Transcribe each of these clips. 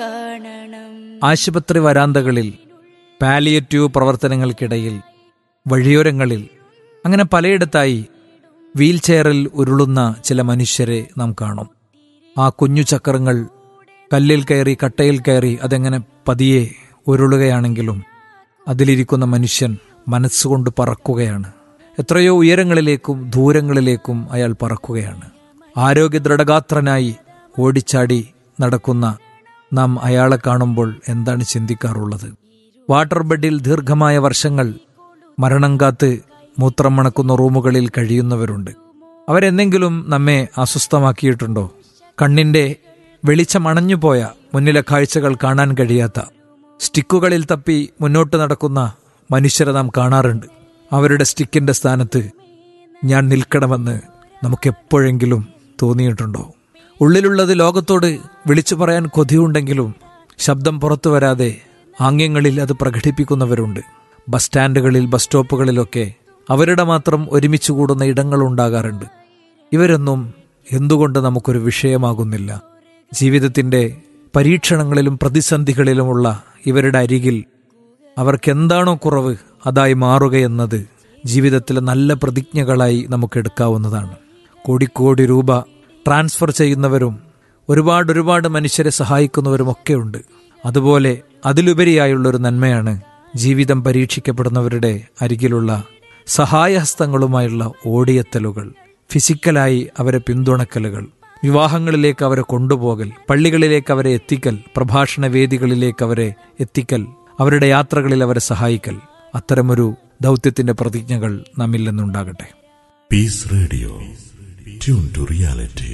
ആശുപത്രി വരാന്തകളിൽ പാലിയേറ്റീവ് പ്രവർത്തനങ്ങൾക്കിടയിൽ വഴിയോരങ്ങളിൽ അങ്ങനെ പലയിടത്തായി വീൽ ചെയറിൽ ഉരുളുന്ന ചില മനുഷ്യരെ നാം കാണും ആ കുഞ്ഞു ചക്രങ്ങൾ കല്ലിൽ കയറി കട്ടയിൽ കയറി അതെങ്ങനെ പതിയെ ഉരുളുകയാണെങ്കിലും അതിലിരിക്കുന്ന മനുഷ്യൻ മനസ്സുകൊണ്ട് പറക്കുകയാണ് എത്രയോ ഉയരങ്ങളിലേക്കും ദൂരങ്ങളിലേക്കും അയാൾ പറക്കുകയാണ് ആരോഗ്യ ദൃഢഗാത്രനായി ഓടിച്ചാടി നടക്കുന്ന നാം അയാളെ കാണുമ്പോൾ എന്താണ് ചിന്തിക്കാറുള്ളത് വാട്ടർ ബെഡിൽ ദീർഘമായ വർഷങ്ങൾ മരണം കാത്ത് മൂത്രം മണക്കുന്ന റൂമുകളിൽ കഴിയുന്നവരുണ്ട് അവരെന്തെങ്കിലും നമ്മെ അസ്വസ്ഥമാക്കിയിട്ടുണ്ടോ കണ്ണിന്റെ വെളിച്ചം അണഞ്ഞുപോയ മുന്നിലെ കാഴ്ചകൾ കാണാൻ കഴിയാത്ത സ്റ്റിക്കുകളിൽ തപ്പി മുന്നോട്ട് നടക്കുന്ന മനുഷ്യരെ നാം കാണാറുണ്ട് അവരുടെ സ്റ്റിക്കിന്റെ സ്ഥാനത്ത് ഞാൻ നിൽക്കണമെന്ന് നമുക്കെപ്പോഴെങ്കിലും തോന്നിയിട്ടുണ്ടോ ഉള്ളിലുള്ളത് ലോകത്തോട് വിളിച്ചു പറയാൻ കൊതിയുണ്ടെങ്കിലും ശബ്ദം പുറത്തു വരാതെ ആംഗ്യങ്ങളിൽ അത് പ്രകടിപ്പിക്കുന്നവരുണ്ട് ബസ് സ്റ്റാൻഡുകളിൽ ബസ് സ്റ്റോപ്പുകളിലൊക്കെ അവരുടെ മാത്രം ഒരുമിച്ച് കൂടുന്ന ഇടങ്ങൾ ഉണ്ടാകാറുണ്ട് ഇവരൊന്നും എന്തുകൊണ്ട് നമുക്കൊരു വിഷയമാകുന്നില്ല ജീവിതത്തിന്റെ പരീക്ഷണങ്ങളിലും പ്രതിസന്ധികളിലുമുള്ള ഇവരുടെ അരികിൽ അവർക്കെന്താണോ കുറവ് അതായി മാറുകയെന്നത് ജീവിതത്തിലെ നല്ല പ്രതിജ്ഞകളായി നമുക്ക് എടുക്കാവുന്നതാണ് കോടിക്കോടി രൂപ ട്രാൻസ്ഫർ ചെയ്യുന്നവരും ഒരുപാട് ഒരുപാട് മനുഷ്യരെ സഹായിക്കുന്നവരുമൊക്കെ ഉണ്ട് അതുപോലെ അതിലുപരിയായുള്ളൊരു നന്മയാണ് ജീവിതം പരീക്ഷിക്കപ്പെടുന്നവരുടെ അരികിലുള്ള സഹായഹസ്തങ്ങളുമായുള്ള ഓടിയെത്തലുകൾ ഫിസിക്കലായി അവരെ പിന്തുണക്കലുകൾ വിവാഹങ്ങളിലേക്ക് അവരെ കൊണ്ടുപോകൽ പള്ളികളിലേക്ക് അവരെ എത്തിക്കൽ പ്രഭാഷണ വേദികളിലേക്ക് അവരെ എത്തിക്കൽ അവരുടെ യാത്രകളിൽ അവരെ സഹായിക്കൽ അത്തരമൊരു ദൗത്യത്തിന്റെ പ്രതിജ്ഞകൾ നമ്മിൽ നിന്നുണ്ടാകട്ടെ peace radio tune to reality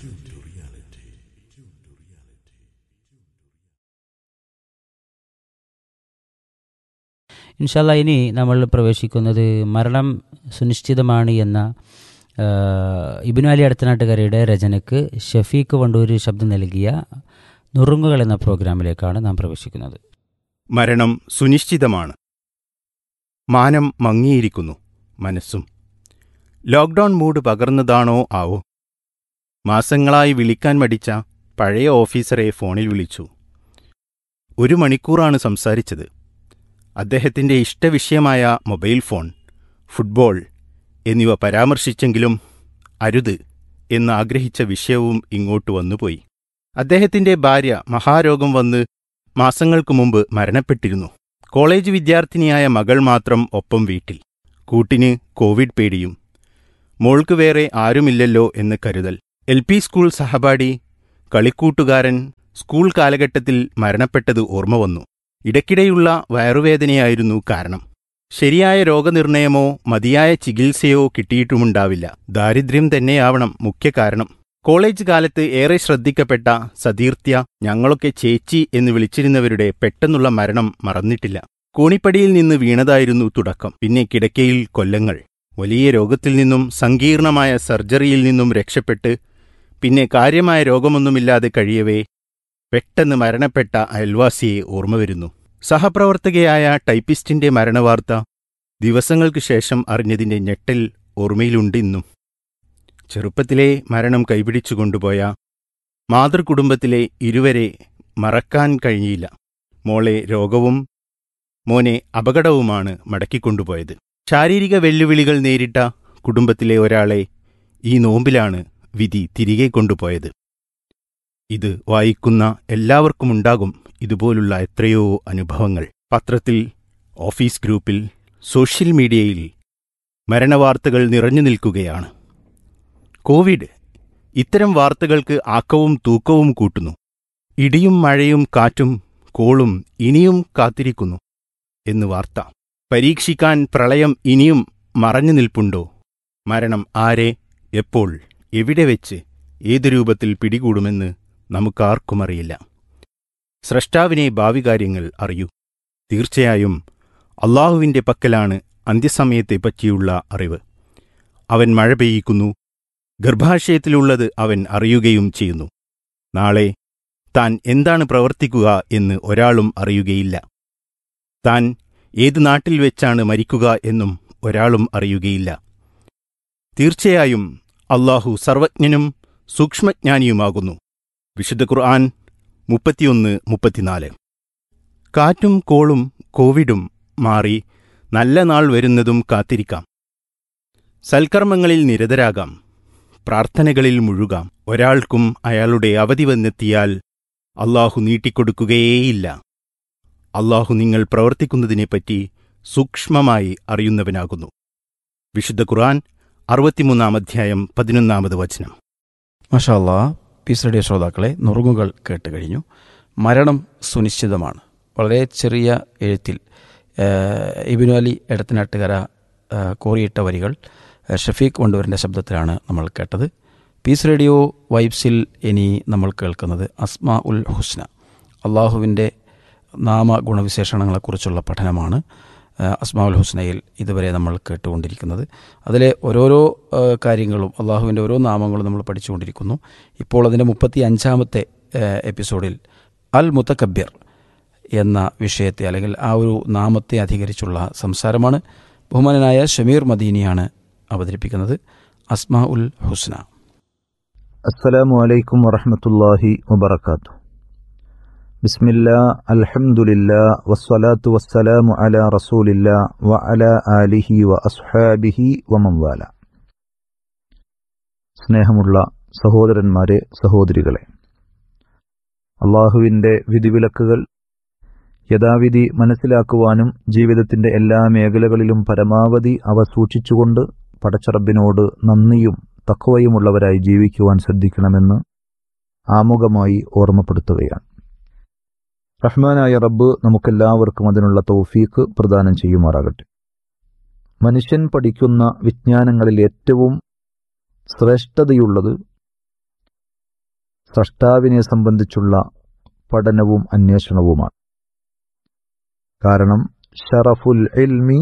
ഇൻഷാല്ല ഇനി നമ്മൾ പ്രവേശിക്കുന്നത് മരണം സുനിശ്ചിതമാണ് എന്ന ആ, ഇബിനു അലി അടുത്തനാട്ടുകാരിയുടെ രചനയ്ക്ക് ഷഫീഖ് വണ്ടൂര് ശബ്ദം നൽകിയ നുറുങ്ങുകൾ എന്ന പ്രോഗ്രാമിലേക്കാണ് നാം പ്രവേശിക്കുന്നത് മരണം സുനിശ്ചിതമാണ് മാനം മങ്ങിയിരിക്കുന്നു മനസ്സും ലോക്ക്ഡൗൺ മൂഡ് പകർന്നതാണോ ആവോ മാസങ്ങളായി വിളിക്കാൻ മടിച്ച പഴയ ഓഫീസറെ ഫോണിൽ വിളിച്ചു ഒരു മണിക്കൂറാണ് സംസാരിച്ചത് അദ്ദേഹത്തിന്റെ ഇഷ്ടവിഷയമായ മൊബൈൽ ഫോൺ ഫുട്ബോൾ എന്നിവ പരാമർശിച്ചെങ്കിലും അരുത് എന്ന് ആഗ്രഹിച്ച വിഷയവും ഇങ്ങോട്ട് വന്നുപോയി അദ്ദേഹത്തിന്റെ ഭാര്യ മഹാരോഗം വന്ന് മാസങ്ങൾക്കു മുമ്പ് മരണപ്പെട്ടിരുന്നു കോളേജ് വിദ്യാർത്ഥിനിയായ മകൾ മാത്രം ഒപ്പം വീട്ടിൽ കൂട്ടിന് കോവിഡ് പേടിയും മോൾക്ക് വേറെ ആരുമില്ലല്ലോ എന്ന് കരുതൽ എൽ പി സ്കൂൾ സഹപാഠി കളിക്കൂട്ടുകാരൻ സ്കൂൾ കാലഘട്ടത്തിൽ മരണപ്പെട്ടത് ഓർമ്മ വന്നു ഇടയ്ക്കിടെയുള്ള വയറുവേദനയായിരുന്നു കാരണം ശരിയായ രോഗനിർണയമോ മതിയായ ചികിത്സയോ കിട്ടിയിട്ടുമുണ്ടാവില്ല ദാരിദ്ര്യം തന്നെയാവണം മുഖ്യ കാരണം കോളേജ് കാലത്ത് ഏറെ ശ്രദ്ധിക്കപ്പെട്ട സതീർത്യ ഞങ്ങളൊക്കെ ചേച്ചി എന്ന് വിളിച്ചിരുന്നവരുടെ പെട്ടെന്നുള്ള മരണം മറന്നിട്ടില്ല കോണിപ്പടിയിൽ നിന്ന് വീണതായിരുന്നു തുടക്കം പിന്നെ കിടക്കയിൽ കൊല്ലങ്ങൾ വലിയ രോഗത്തിൽ നിന്നും സങ്കീർണമായ സർജറിയിൽ നിന്നും രക്ഷപ്പെട്ട് പിന്നെ കാര്യമായ രോഗമൊന്നുമില്ലാതെ കഴിയവേ പെട്ടെന്ന് മരണപ്പെട്ട അയൽവാസിയെ ഓർമ്മ വരുന്നു സഹപ്രവർത്തകയായ ടൈപ്പിസ്റ്റിന്റെ മരണവാർത്ത ദിവസങ്ങൾക്ക് ശേഷം അറിഞ്ഞതിന്റെ ഞെട്ടൽ ഓർമ്മയിലുണ്ടിന്നും ചെറുപ്പത്തിലെ മരണം കൈപിടിച്ചു കൊണ്ടുപോയ മാതൃകുടുംബത്തിലെ ഇരുവരെ മറക്കാൻ കഴിഞ്ഞില്ല മോളെ രോഗവും മോനെ അപകടവുമാണ് മടക്കിക്കൊണ്ടുപോയത് ശാരീരിക വെല്ലുവിളികൾ നേരിട്ട കുടുംബത്തിലെ ഒരാളെ ഈ നോമ്പിലാണ് വിധി തിരികെ കൊണ്ടുപോയത് ഇത് വായിക്കുന്ന എല്ലാവർക്കുമുണ്ടാകും ഇതുപോലുള്ള എത്രയോ അനുഭവങ്ങൾ പത്രത്തിൽ ഓഫീസ് ഗ്രൂപ്പിൽ സോഷ്യൽ മീഡിയയിൽ മരണവാർത്തകൾ നിറഞ്ഞു നിൽക്കുകയാണ് കോവിഡ് ഇത്തരം വാർത്തകൾക്ക് ആക്കവും തൂക്കവും കൂട്ടുന്നു ഇടിയും മഴയും കാറ്റും കോളും ഇനിയും കാത്തിരിക്കുന്നു എന്ന് വാർത്ത പരീക്ഷിക്കാൻ പ്രളയം ഇനിയും മറഞ്ഞു നിൽപ്പുണ്ടോ മരണം ആരെ എപ്പോൾ എവിടെ വെച്ച് ഏതു രൂപത്തിൽ പിടികൂടുമെന്ന് നമുക്കാർക്കുമറിയില്ല സ്രഷ്ടാവിനെ ഭാവി കാര്യങ്ങൾ അറിയൂ തീർച്ചയായും അള്ളാഹുവിന്റെ പക്കലാണ് അന്ത്യസമയത്തെപ്പറ്റിയുള്ള അറിവ് അവൻ മഴ പെയ്യിക്കുന്നു ഗർഭാശയത്തിലുള്ളത് അവൻ അറിയുകയും ചെയ്യുന്നു നാളെ താൻ എന്താണ് പ്രവർത്തിക്കുക എന്ന് ഒരാളും അറിയുകയില്ല താൻ ഏത് നാട്ടിൽ വെച്ചാണ് മരിക്കുക എന്നും ഒരാളും അറിയുകയില്ല തീർച്ചയായും അള്ളാഹു സർവജ്ഞനും സൂക്ഷ്മജ്ഞാനിയുമാകുന്നു വിശുദ്ധ ഖുർആൻ മുപ്പത്തിയൊന്ന് മുപ്പത്തിനാല് കാറ്റും കോളും കോവിഡും മാറി നല്ല നാൾ വരുന്നതും കാത്തിരിക്കാം സൽക്കർമ്മങ്ങളിൽ നിരതരാകാം പ്രാർത്ഥനകളിൽ മുഴുകാം ഒരാൾക്കും അയാളുടെ അവധി വന്നെത്തിയാൽ അള്ളാഹു നീട്ടിക്കൊടുക്കുകയേയില്ല അള്ളാഹു നിങ്ങൾ പ്രവർത്തിക്കുന്നതിനെപ്പറ്റി സൂക്ഷ്മമായി അറിയുന്നവനാകുന്നു വിശുദ്ധ ഖുർആൻ അറുപത്തിമൂന്നാം അധ്യായം പതിനൊന്നാമത് വചനം മഷാല്ലാ പീസ് റേഡിയോ ശ്രോതാക്കളെ നുറുങ്ങുകൾ കേട്ട് കഴിഞ്ഞു മരണം സുനിശ്ചിതമാണ് വളരെ ചെറിയ എഴുത്തിൽ ഏഹ്, ഇബിനു അലി എടത്തനാട്ടുകര ഏഹ്, കോറിയിട്ട വരികൾ ഏഹ്, ഷഫീഖ് വണ്ടൂരിൻ്റെ ശബ്ദത്തിലാണ് നമ്മൾ കേട്ടത് പീസ് റേഡിയോ വൈബ്സിൽ ഇനി നമ്മൾ കേൾക്കുന്നത് അസ്മാ ഉൽ ഹുസ്ന അള്ളാഹുവിൻ്റെ നാമ ഗുണവിശേഷണങ്ങളെക്കുറിച്ചുള്ള പഠനമാണ് ഏഹ്, അസ്മാ ഉൽ ഹുസ്നയിൽ ഇതുവരെ നമ്മൾ കേട്ടുകൊണ്ടിരിക്കുന്നത് അതിലെ ഓരോരോ ഏഹ്, കാര്യങ്ങളും അള്ളാഹുവിൻ്റെ ഓരോ നാമങ്ങളും നമ്മൾ പഠിച്ചുകൊണ്ടിരിക്കുന്നു ഇപ്പോൾ അതിൻ്റെ മുപ്പത്തി അഞ്ചാമത്തെ ഏഹ്, എപ്പിസോഡിൽ അൽ മുത്തക്കബ്യർ എന്ന വിഷയത്തെ അല്ലെങ്കിൽ ആ ഒരു നാമത്തെ അധികരിച്ചുള്ള സംസാരമാണ് ബഹുമാനനായ ഷമീർ മദീനിയാണ് അവതരിപ്പിക്കുന്നത് അസ്മാ ഉൽ ഹുസ്ന السلام عليكم ورحمة الله وبركاته بسم الله الحمد لله والصلاة والسلام على رسول الله وعلى آله وأصحابه ومن والاه സ്നേഹമുള്ള സഹോദരന്മാരെ സഹോദരികളെ അള്ളാഹുവിൻ്റെ വിധിവിലക്കുകൾ യഥാവിധി മനസ്സിലാക്കുവാനും ജീവിതത്തിൻ്റെ എല്ലാ മേഖലകളിലും പരമാവധി അവ സൂക്ഷിച്ചുകൊണ്ട് പടച്ചറബിനോട് നന്ദിയും തക്കവയുമുള്ളവരായി ജീവിക്കുവാൻ ശ്രദ്ധിക്കണമെന്ന് ആമുഖമായി ഓർമ്മപ്പെടുത്തുകയാണ് റഹ്മാനായ റബ്ബ് നമുക്കെല്ലാവർക്കും അതിനുള്ള തൗഫീക്ക് പ്രദാനം ചെയ്യുമാറാകട്ടെ മനുഷ്യൻ പഠിക്കുന്ന വിജ്ഞാനങ്ങളിൽ ഏറ്റവും ശ്രേഷ്ഠതയുള്ളത് സ്രഷ്ടാവിനെ സംബന്ധിച്ചുള്ള പഠനവും അന്വേഷണവുമാണ് കാരണം ഷറഫുൽ ഇൽമി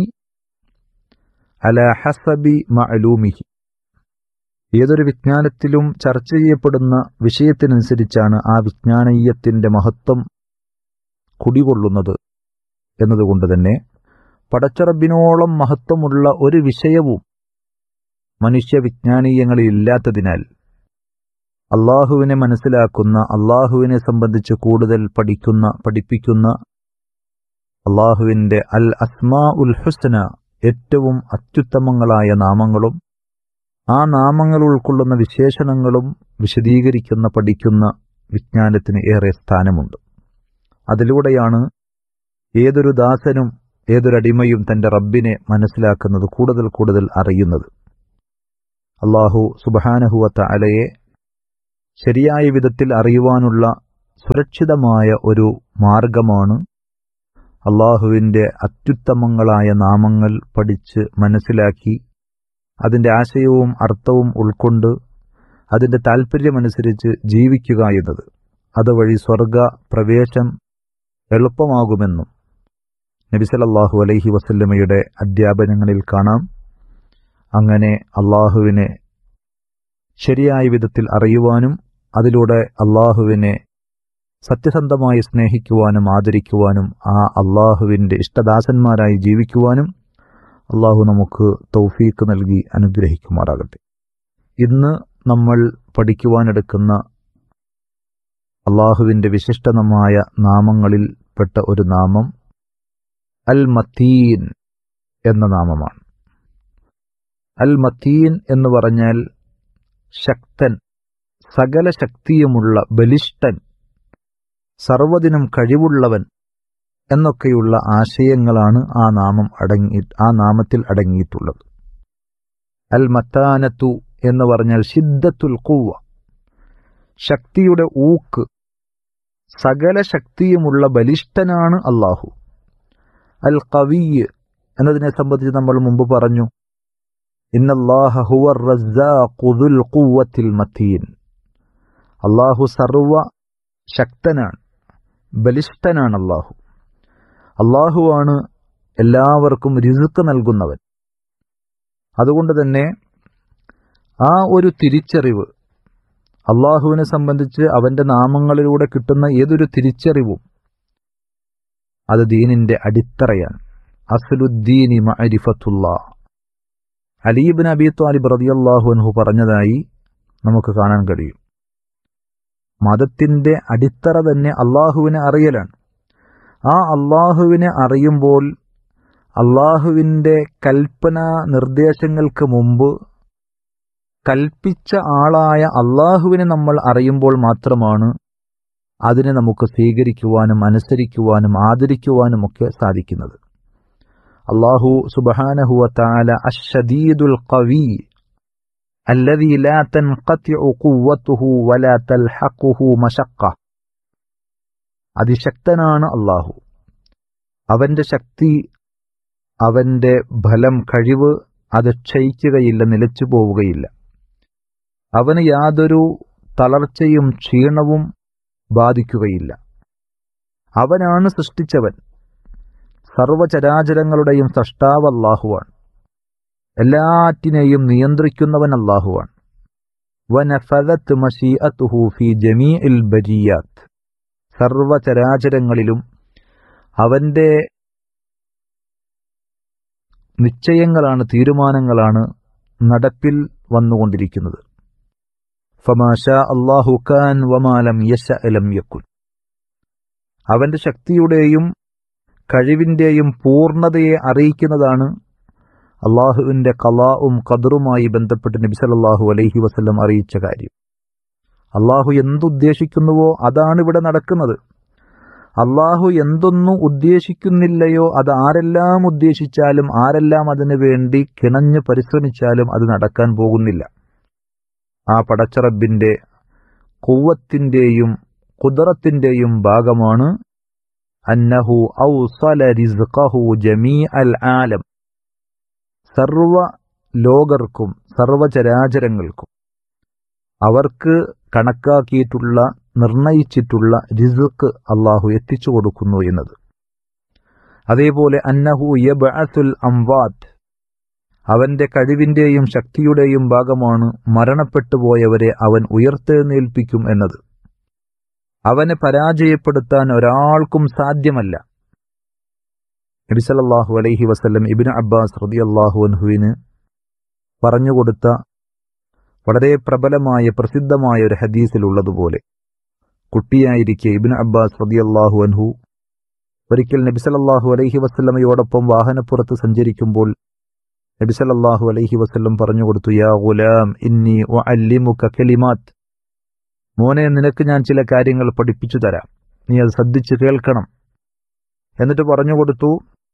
അല ഹസബി മഅലൂമിഹി ഏതൊരു വിജ്ഞാനത്തിലും ചർച്ച ചെയ്യപ്പെടുന്ന വിഷയത്തിനനുസരിച്ചാണ് ആ വിജ്ഞാനീയത്തിന്റെ മഹത്വം കുടികൊള്ളുന്നത് എന്നതുകൊണ്ട് തന്നെ പടച്ചറബിനോളം മഹത്വമുള്ള ഒരു വിഷയവും മനുഷ്യ വിജ്ഞാനീയങ്ങളിൽ ഇല്ലാത്തതിനാൽ അള്ളാഹുവിനെ മനസ്സിലാക്കുന്ന അള്ളാഹുവിനെ സംബന്ധിച്ച് കൂടുതൽ പഠിക്കുന്ന പഠിപ്പിക്കുന്ന അള്ളാഹുവിൻ്റെ അൽ അസ്മാ ഉൽ ഹുസ്ന ഏറ്റവും അത്യുത്തമങ്ങളായ നാമങ്ങളും ആ നാമങ്ങൾ ഉൾക്കൊള്ളുന്ന വിശേഷണങ്ങളും വിശദീകരിക്കുന്ന പഠിക്കുന്ന വിജ്ഞാനത്തിന് ഏറെ സ്ഥാനമുണ്ട് അതിലൂടെയാണ് ഏതൊരു ദാസനും ഏതൊരടിമയും തന്റെ റബ്ബിനെ മനസ്സിലാക്കുന്നത് കൂടുതൽ കൂടുതൽ അറിയുന്നത് അള്ളാഹു സുബഹാനഹുവത്ത അലയെ ശരിയായ വിധത്തിൽ അറിയുവാനുള്ള സുരക്ഷിതമായ ഒരു മാർഗമാണ് അള്ളാഹുവിൻ്റെ അത്യുത്തമങ്ങളായ നാമങ്ങൾ പഠിച്ച് മനസ്സിലാക്കി അതിൻ്റെ ആശയവും അർത്ഥവും ഉൾക്കൊണ്ട് അതിൻ്റെ താൽപ്പര്യമനുസരിച്ച് ജീവിക്കുക എന്നത് അതുവഴി സ്വർഗ പ്രവേശം എളുപ്പമാകുമെന്നും നബിസലല്ലാഹു അലൈഹി വസല്ലമയുടെ അധ്യാപനങ്ങളിൽ കാണാം അങ്ങനെ അള്ളാഹുവിനെ ശരിയായ വിധത്തിൽ അറിയുവാനും അതിലൂടെ അള്ളാഹുവിനെ സത്യസന്ധമായി സ്നേഹിക്കുവാനും ആദരിക്കുവാനും ആ അള്ളാഹുവിൻ്റെ ഇഷ്ടദാസന്മാരായി ജീവിക്കുവാനും അള്ളാഹു നമുക്ക് തൗഫീക്ക് നൽകി അനുഗ്രഹിക്കുമാറാകട്ടെ ഇന്ന് നമ്മൾ പഠിക്കുവാനെടുക്കുന്ന അള്ളാഹുവിൻ്റെ വിശിഷ്ടമായ നാമങ്ങളിൽ പെട്ട ഒരു നാമം അൽ മത്തീൻ എന്ന നാമമാണ് അൽ മത്തീൻ എന്ന് പറഞ്ഞാൽ ശക്തൻ സകല ശക്തിയുമുള്ള ബലിഷ്ഠൻ സർവദിനം കഴിവുള്ളവൻ എന്നൊക്കെയുള്ള ആശയങ്ങളാണ് ആ നാമം അടങ്ങി ആ നാമത്തിൽ അടങ്ങിയിട്ടുള്ളത് അൽ മത്താനത്തു എന്ന് പറഞ്ഞാൽ ഷിദ്ദത്തുൽ കൂവ ശക്തിയുടെ ഊക്ക് സകല ശക്തിയുമുള്ള ബലിഷ്ഠനാണ് അള്ളാഹു അൽ കവിയ് എന്നതിനെ സംബന്ധിച്ച് നമ്മൾ മുമ്പ് പറഞ്ഞു ഇന്നല്ലാഹ ഹുവർ റസ്സാഖുദുൽ ഖുവ്വത്തിൽ മത്തീൻ അള്ളാഹു സർവ ശക്തനാണ് ബലിഷ്ഠനാണ് അള്ളാഹു അള്ളാഹുവാണ് എല്ലാവർക്കും രിസുക്ക് നൽകുന്നവൻ അതുകൊണ്ട് തന്നെ ആ ഒരു തിരിച്ചറിവ് അള്ളാഹുവിനെ സംബന്ധിച്ച് അവന്റെ നാമങ്ങളിലൂടെ കിട്ടുന്ന ഏതൊരു തിരിച്ചറിവും അത് ദീനിന്റെ അടിത്തറയാണ് അസലുദ്ദീനി മഅരിഫത്തുല്ലാ അലീബിൻ അബി ത്വാലിബ് റതിയല്ലാഹു അൻഹു പറഞ്ഞതായി നമുക്ക് കാണാൻ കഴിയും മതത്തിന്റെ അടിത്തറ തന്നെ അള്ളാഹുവിനെ അറിയലാണ് ആ അള്ളാഹുവിനെ അറിയുമ്പോൾ അള്ളാഹുവിൻ്റെ കൽപ്പന നിർദ്ദേശങ്ങൾക്ക് മുമ്പ് കൽപ്പിച്ച ആളായ അള്ളാഹുവിനെ നമ്മൾ അറിയുമ്പോൾ മാത്രമാണ് അതിനെ നമുക്ക് സ്വീകരിക്കുവാനും അനുസരിക്കുവാനും ആദരിക്കുവാനും ഒക്കെ സാധിക്കുന്നത് അള്ളാഹു സുബഹാനഹുവ താല അഷദീദുൽ ഖവി الذي لا تنقطع قوته ولا تلحقه مشقة അതിശക്തനാണ് അള്ളാഹു അവന്റെ ശക്തി അവന്റെ ഫലം കഴിവ് അത് ക്ഷയിക്കുകയില്ല നിലച്ചു പോവുകയില്ല അവന് യാതൊരു തളർച്ചയും ക്ഷീണവും ബാധിക്കുകയില്ല അവനാണ് സൃഷ്ടിച്ചവൻ സർവചരാചരങ്ങളുടെയും സൃഷ്ടാവ് അള്ളാഹുവാണ് എല്ലാറ്റിനെയും നിയന്ത്രിക്കുന്നവൻ അള്ളാഹുവാണ് വനഫദത്ത് മഷീഅത്തുഹു ഫി ജമീഇൽ ബരിയാത്ത് സർവചരാചരങ്ങളിലും അവന്റെ നിശ്ചയങ്ങളാണ് തീരുമാനങ്ങളാണ് നടപ്പിൽ വന്നുകൊണ്ടിരിക്കുന്നത് ഫമാഷ അള്ളാഹു ഖാൻ വമാലം യശ അലം യക്കുൻ അവന്റെ ശക്തിയുടെയും കഴിവിന്റെയും പൂർണ്ണതയെ അറിയിക്കുന്നതാണ് അള്ളാഹുവിന്റെ കലാവും ഖദറുമായി ബന്ധപ്പെട്ട് നബി സല്ലല്ലാഹു അലൈഹി വസല്ലം അറിയിച്ച കാര്യം അള്ളാഹു എന്തുദ്ദേശിക്കുന്നുവോ അതാണ് ഇവിടെ നടക്കുന്നത് അള്ളാഹു എന്തൊന്നും ഉദ്ദേശിക്കുന്നില്ലയോ അത് ആരെല്ലാം ഉദ്ദേശിച്ചാലും ആരെല്ലാം അതിനു വേണ്ടി കിണഞ്ഞ് പരിശ്രമിച്ചാലും അത് നടക്കാൻ പോകുന്നില്ല ആ പടച്ചറബിന്റെ കുവ്വത്തിന്റെയും കുദറത്തിന്റെയും ഭാഗമാണ് അന്നഹു ഔസല റിസ്ഖഹു ജമീ അൽ ആലം സർവ ലോകർക്കും സർവചരാചരങ്ങൾക്കും അവർക്ക് കണക്കാക്കിയിട്ടുള്ള നിർണയിച്ചിട്ടുള്ള റിസുക്ക് അള്ളാഹു എത്തിച്ചു കൊടുക്കുന്നു എന്നത് അതേപോലെ അന്നഹു യബഅസുൽ അംവാദ് അവന്റെ കഴിവിന്റെയും ശക്തിയുടെയും ഭാഗമാണ് മരണപ്പെട്ടു പോയവരെ അവൻ ഉയർത്തെഴുന്നേൽപ്പിക്കും എന്നത് അവനെ പരാജയപ്പെടുത്താൻ ഒരാൾക്കും സാധ്യമല്ല നബിസലല്ലാഹു അലൈഹി വസല്ലം ഇബിന് അബ്ബാസ് റതിയല്ലാഹു അൻഹുവിന് പറഞ്ഞുകൊടുത്ത വളരെ പ്രബലമായ പ്രസിദ്ധമായ ഒരു ഹദീസിലുള്ളതുപോലെ കുട്ടിയായിരിക്കെ ഇബിൻ അബ്ബാസ് റതിയല്ലാഹു അൻഹു ഒരിക്കൽ നബിസലല്ലാഹു അലൈഹി വസല്ലമയോടൊപ്പം വാഹനപ്പുറത്ത് സഞ്ചരിക്കുമ്പോൾ നബിസലല്ലാഹു അലൈഹി വസല്ലം പറഞ്ഞുകൊടുത്തു യാ ഗുലാം ഇന്നി വഅല്ലിമുക കലിമാത്ത് മോനെ നിനക്ക് ഞാൻ ചില കാര്യങ്ങൾ പഠിപ്പിച്ചു തരാം നീ അത് ശ്രദ്ധിച്ച് കേൾക്കണം എന്നിട്ട് പറഞ്ഞു കൊടുത്തു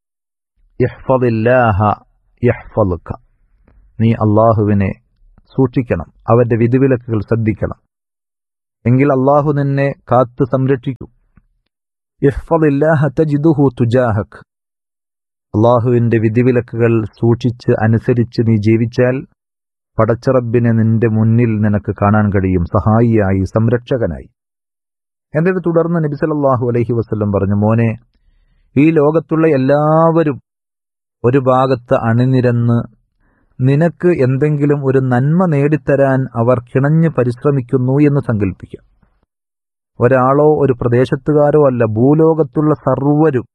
യഹ്ഫദില്ലാഹ യഹ്ഫദുക നീ അള്ളാഹുവിനെ സൂക്ഷിക്കണം അവന്റെ വിധിവിലക്കുകൾ ശ്രദ്ധിക്കണം എങ്കിൽ അള്ളാഹു നിന്നെ കാത്ത് സംരക്ഷിക്കും യഹ്ഫദില്ലാഹ തജിദുഹു തുജാഹക് അള്ളാഹുവിന്റെ വിധിവിലക്കുകൾ സൂക്ഷിച്ച് അനുസരിച്ച് നീ ജീവിച്ചാൽ പടച്ചറബിനെ നിന്റെ മുന്നിൽ നിനക്ക് കാണാൻ കഴിയും സഹായിയായി സംരക്ഷകനായി എന്നിട്ട് തുടർന്ന് നബി സല്ലല്ലാഹു അലൈഹി വസല്ലം പറഞ്ഞു മോനെ ഈ ലോകത്തുള്ള എല്ലാവരും ഒരു ഭാഗത്ത് അണിനിരന്ന് നിനക്ക് എന്തെങ്കിലും ഒരു നന്മ നേടിത്തരാൻ അവർ കിണഞ്ഞ് പരിശ്രമിക്കുന്നു എന്ന് സങ്കല്പിക്കാം ഒരാളോ ഒരു പ്രദേശത്തുകാരോ അല്ല ഭൂലോകത്തുള്ള സർവരും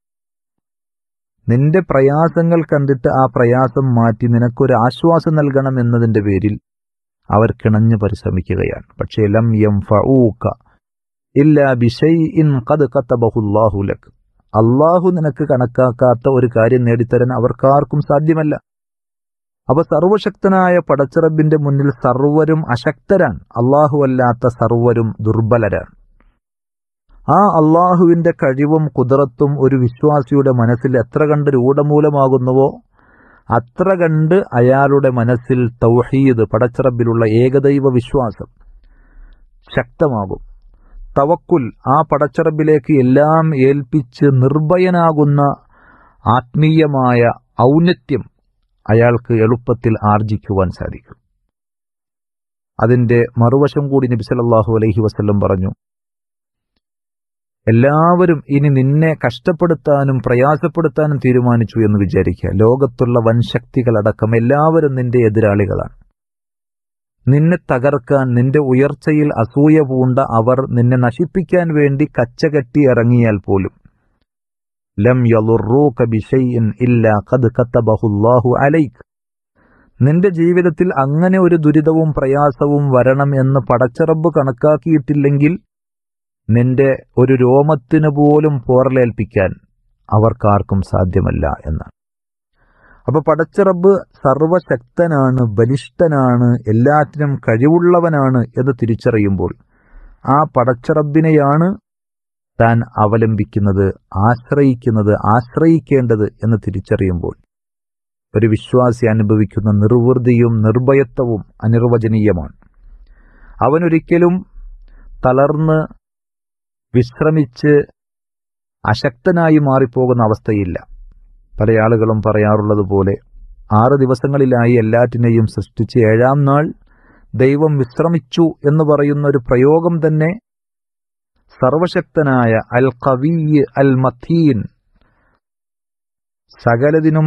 നിന്റെ പ്രയാസങ്ങൾ കണ്ടിട്ട് ആ പ്രയാസം മാറ്റി നിനക്കൊരു ആശ്വാസം നൽകണം എന്നതിന്റെ പേരിൽ അവർ കിണഞ്ഞു പരിശ്രമിക്കുകയാണ് പക്ഷേ ലം യം ഫഊക ഇല്ലാ ബിഷൈഇൻ ഖദ് കതബഹുല്ലാഹു ലക് അള്ളാഹു നിനക്ക് കണക്കാക്കാത്ത ഒരു കാര്യം നേടിത്തരാൻ അവർക്കാർക്കും സാധ്യമല്ല അപ്പൊ സർവശക്തനായ പടച്ചിറബിന്റെ മുന്നിൽ സർവരും അശക്തരാണ് അള്ളാഹു അല്ലാത്ത സർവരും ദുർബലരാണ് ആ അള്ളാഹുവിന്റെ കഴിവും കുതിരത്തും ഒരു വിശ്വാസിയുടെ മനസ്സിൽ എത്ര കണ്ട് രൂഢമൂലമാകുന്നുവോ അത്ര കണ്ട് അയാളുടെ മനസ്സിൽ തൗഹീദ് പടച്ചിറബിലുള്ള ഏകദൈവ വിശ്വാസം ശക്തമാകും തവക്കുൽ ആ പടച്ചിറബിലേക്ക് എല്ലാം ഏൽപ്പിച്ച് നിർഭയനാകുന്ന ആത്മീയമായ ഔന്നത്യം അയാൾക്ക് എളുപ്പത്തിൽ ആർജിക്കുവാൻ സാധിക്കും അതിന്റെ മറുവശം കൂടി നബി സല്ലല്ലാഹു അലൈഹി വസല്ലം പറഞ്ഞു എല്ലാവരും ഇനി നിന്നെ കഷ്ടപ്പെടുത്താനും പ്രയാസപ്പെടുത്താനും തീരുമാനിച്ചു എന്ന് വിചാരിക്കുക ലോകത്തുള്ള വൻശക്തികളടക്കം എല്ലാവരും നിന്റെ എതിരാളികളാണ് നിന്നെ തകർക്കാൻ നിന്റെ ഉയർച്ചയിൽ അസൂയ പൂണ്ട അവർ നിന്നെ നശിപ്പിക്കാൻ വേണ്ടി കച്ചകെട്ടി ഇറങ്ങിയാൽ പോലും ലം യളുറൂക ബിഷൈഇൻ ഇല്ലാ ഖദ് കതബഹുല്ലാഹു അലൈക് നിന്റെ ജീവിതത്തിൽ അങ്ങനെ ഒരു ദുരിതവും പ്രയാസവും വരണം എന്ന് പടച്ചറബ് കണക്കാക്കിയിട്ടില്ലെങ്കിൽ നിന്റെ ഒരു രോമത്തിന് പോലും പോറലേൽപ്പിക്കാൻ അവർക്കാർക്കും സാധ്യമല്ല എന്നാണ് അപ്പൊ പടച്ചിറബ് സർവശക്തനാണ് ബലിഷ്ഠനാണ് എല്ലാറ്റിനും കഴിവുള്ളവനാണ് എന്ന് തിരിച്ചറിയുമ്പോൾ ആ പടച്ചിറബിനെയാണ് താൻ അവലംബിക്കുന്നത് ആശ്രയിക്കുന്നത് ആശ്രയിക്കേണ്ടത് എന്ന് തിരിച്ചറിയുമ്പോൾ ഒരു വിശ്വാസി അനുഭവിക്കുന്ന നിർവൃതിയും നിർഭയത്വവും അനിർവചനീയമാണ് അവനൊരിക്കലും തളർന്ന് വിശ്രമിച്ച് അശക്തനായി മാറിപ്പോകുന്ന അവസ്ഥയില്ല പല ആളുകളും പറയാറുള്ളത് പോലെ ആറ് ദിവസങ്ങളിലായി എല്ലാറ്റിനെയും സൃഷ്ടിച്ച് ഏഴാം നാൾ ദൈവം വിശ്രമിച്ചു എന്ന് പറയുന്ന ഒരു പ്രയോഗം തന്നെ സർവശക്തനായ അൽ കവീയ് അൽ മത്തീൻ സകലതിനും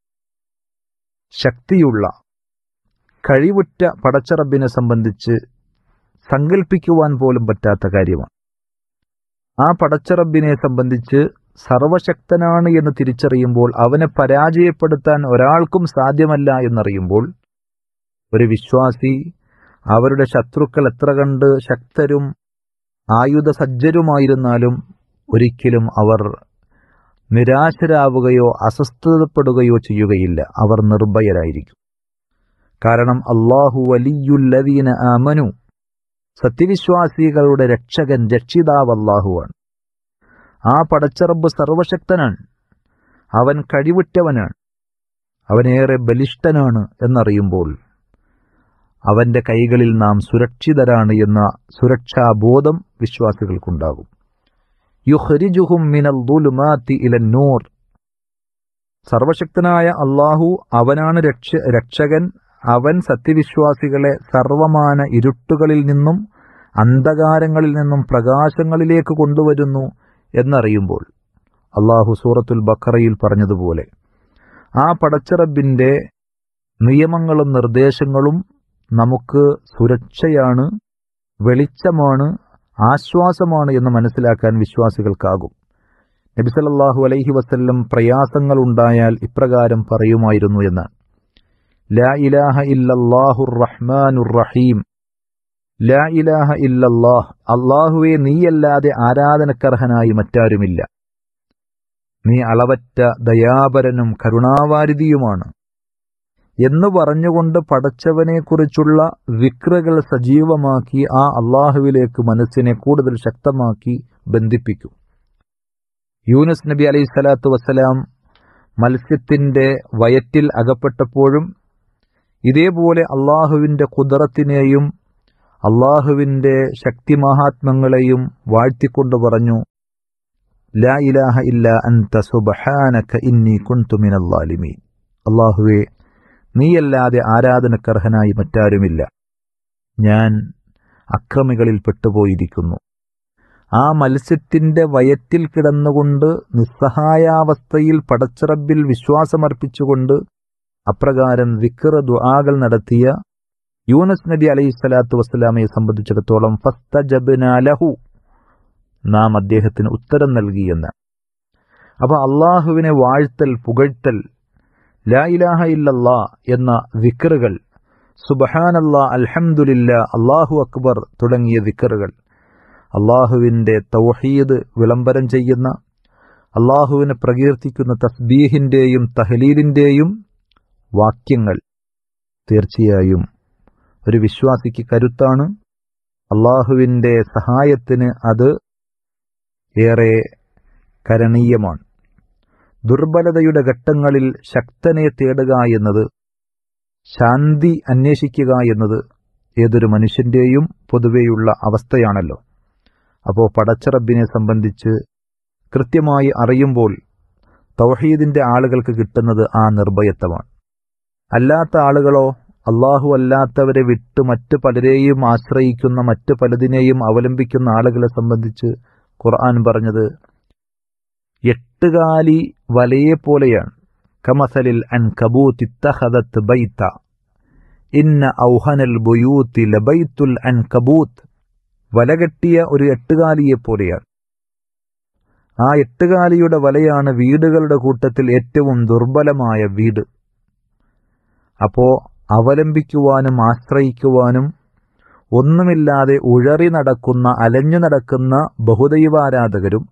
ശക്തിയുള്ള കഴിവുറ്റ പടച്ചറബിനെ സംബന്ധിച്ച് സങ്കല്പിക്കുവാൻ പോലും പറ്റാത്ത കാര്യമാണ് ആ പടച്ചറബിനെ സംബന്ധിച്ച് സർവശക്തനാണ് എന്ന് തിരിച്ചറിയുമ്പോൾ അവനെ പരാജയപ്പെടുത്താൻ ഒരാൾക്കും സാധ്യമല്ല എന്നറിയുമ്പോൾ ഒരു വിശ്വാസി അവരുടെ ശത്രുക്കൾ എത്ര കണ്ട് ശക്തരും ആയുധസജ്ജരുമായിരുന്നാലും ഒരിക്കലും അവർ നിരാശരാവുകയോ അസ്വസ്ഥതപ്പെടുകയോ ചെയ്യുകയില്ല അവർ നിർഭയരായിരിക്കും കാരണം അള്ളാഹു വലിയുല്ലദീന ആമനു സത്യവിശ്വാസികളുടെ രക്ഷകൻ രക്ഷിതാവ് അള്ളാഹുവാണ് ആ പടച്ചറബ് സർവശക്തനാണ് അവൻ കഴിവുറ്റവനാണ് അവനേറെ ബലിഷ്ഠനാണ് എന്നറിയുമ്പോൾ അവന്റെ കൈകളിൽ നാം സുരക്ഷിതരാണ് എന്ന സുരക്ഷാബോധം വിശ്വാസികൾക്കുണ്ടാകും യുഹരിജുഹും മിനൽ ദുലുമാത്തി ഇലൻ നൂർ സർവശക്തനായ അള്ളാഹു അവനാണ് രക്ഷ രക്ഷകൻ അവൻ സത്യവിശ്വാസികളെ സർവമാന ഇരുട്ടുകളിൽ നിന്നും അന്ധകാരങ്ങളിൽ നിന്നും പ്രകാശങ്ങളിലേക്ക് കൊണ്ടുവരുന്നു എന്നറിയുമ്പോൾ അള്ളാഹു സൂറത്തുൽ ബക്കറയിൽ പറഞ്ഞതുപോലെ ആ പടച്ചിറബിന്റെ നിയമങ്ങളും നിർദ്ദേശങ്ങളും നമുക്ക് സുരക്ഷയാണ് വെളിച്ചമാണ് ആശ്വാസമാണ് എന്ന് മനസ്സിലാക്കാൻ വിശ്വാസികൾക്കാകും നബിസലല്ലാഹു അലൈഹി വസല്ലം പ്രയാസങ്ങളുണ്ടായാൽ ഇപ്രകാരം പറയുമായിരുന്നു എന്നാണ് ലാ ഇലാഹ ഇല്ലല്ലാഹുർ റഹ്മാനുർ റഹീം ലാ ഇലാഹ ഇല്ലല്ലാഹ് അള്ളാഹുവെ നീയല്ലാതെ ആരാധനക്കർഹനായി മറ്റാരുമില്ല നീ അളവറ്റ ദയാപരനും കരുണാവാരിതിയുമാണ് എന്ന് പറഞ്ഞുകൊണ്ട് പടച്ചവനെക്കുറിച്ചുള്ള വിക്രകൾ സജീവമാക്കി ആ അള്ളാഹുവിലേക്ക് മനസ്സിനെ കൂടുതൽ ശക്തമാക്കി ബന്ധിപ്പിക്കും യൂനുസ് നബി അലൈഹി സ്വലാത്തു വസ്സലാം മത്സ്യത്തിന്റെ വയറ്റിൽ അകപ്പെട്ടപ്പോഴും ഇതേപോലെ അള്ളാഹുവിന്റെ കുതിറത്തിനെയും അള്ളാഹുവിന്റെ ശക്തിമഹാത്മങ്ങളെയും വാഴ്ത്തിക്കൊണ്ട് പറഞ്ഞു ലാ ഇലാഹ ഇല്ല അൻത സുബ്ഹാനക ഇന്നി കുൻതു മിനൽ ളാലിമീൻ അള്ളാഹുവേ നീയല്ലാതെ ആരാധനക്കർഹനായി മറ്റാരുമില്ല ഞാൻ അക്രമികളിൽ പെട്ടുപോയിരിക്കുന്നു ആ മത്സ്യത്തിന്റെ വയറ്റിൽ കിടന്നുകൊണ്ട് നിസ്സഹായാവസ്ഥയിൽ പടച്ചിറബിൽ വിശ്വാസമർപ്പിച്ചുകൊണ്ട് അപ്രകാരം വിക്ര ദുആകൾ നടത്തിയ യൂനസ് നബി അലൈഹി സ്വലാത്തു വസ്സലാമയെ സംബന്ധിച്ചിടത്തോളം ഫസ്തജബ്നാലഹു നാം അദ്ദേഹത്തിന് ഉത്തരം നൽകിയെന്ന് അപ്പൊ അള്ളാഹുവിനെ വാഴ്ത്തൽ പുകഴ്ത്തൽ ലാ ഇലാഹ ഇല്ലല്ലാ എന്ന വിക്കറുകൾ സുബഹാനല്ലാ അൽഹംദുലില്ല അള്ളാഹു അക്ബർ തുടങ്ങിയ വിക്കറുകൾ അള്ളാഹുവിൻ്റെ തൗഹീദ് വിളംബരം ചെയ്യുന്ന അള്ളാഹുവിനെ പ്രകീർത്തിക്കുന്ന തസ്ബീഹിൻ്റെയും തഹലീലിൻ്റെയും വാക്യങ്ങൾ തീർച്ചയായും ഒരു വിശ്വാസിക്ക് കരുത്താണ് അള്ളാഹുവിൻ്റെ സഹായത്തിന് അത് ഏറെ കരണീയമാണ് ദുർബലതയുടെ ഘട്ടങ്ങളിൽ ശക്തനെ തേടുക എന്നത് ശാന്തി അന്വേഷിക്കുക എന്നത് ഏതൊരു മനുഷ്യന്റെയും പൊതുവെയുള്ള അവസ്ഥയാണല്ലോ അപ്പോൾ പടച്ചറബിനെ സംബന്ധിച്ച് കൃത്യമായി അറിയുമ്പോൾ തൗഹീദിന്റെ ആളുകൾക്ക് കിട്ടുന്നത് ആ നിർഭയത്വമാണ് അല്ലാത്ത ആളുകളോ അള്ളാഹു അല്ലാത്തവരെ വിട്ട് മറ്റു പലരെയും ആശ്രയിക്കുന്ന മറ്റു പലതിനെയും അവലംബിക്കുന്ന ആളുകളെ സംബന്ധിച്ച് ഖുർആൻ പറഞ്ഞത് എട്ടുകാലി വലയെ പോലെയാണ് കമസലിൽ അൻ കബൂത്ത് ബൈത്ത ഇന്ന ഔഹനൽ ബുയൂത്തി ലബൈത്തുൽ അൻ കബൂത്ത് വലകെട്ടിയ ഒരു എട്ടുകാലിയെ പോലെയാണ് ആ എട്ടുകാലിയുടെ വലയാണ് വീടുകളുടെ കൂട്ടത്തിൽ ഏറ്റവും ദുർബലമായ വീട് അപ്പോ അവലംബിക്കുവാനും ആശ്രയിക്കുവാനും ഒന്നുമില്ലാതെ ഉഴറി നടക്കുന്ന അലഞ്ഞു നടക്കുന്ന ബഹുദൈവാരാധകരും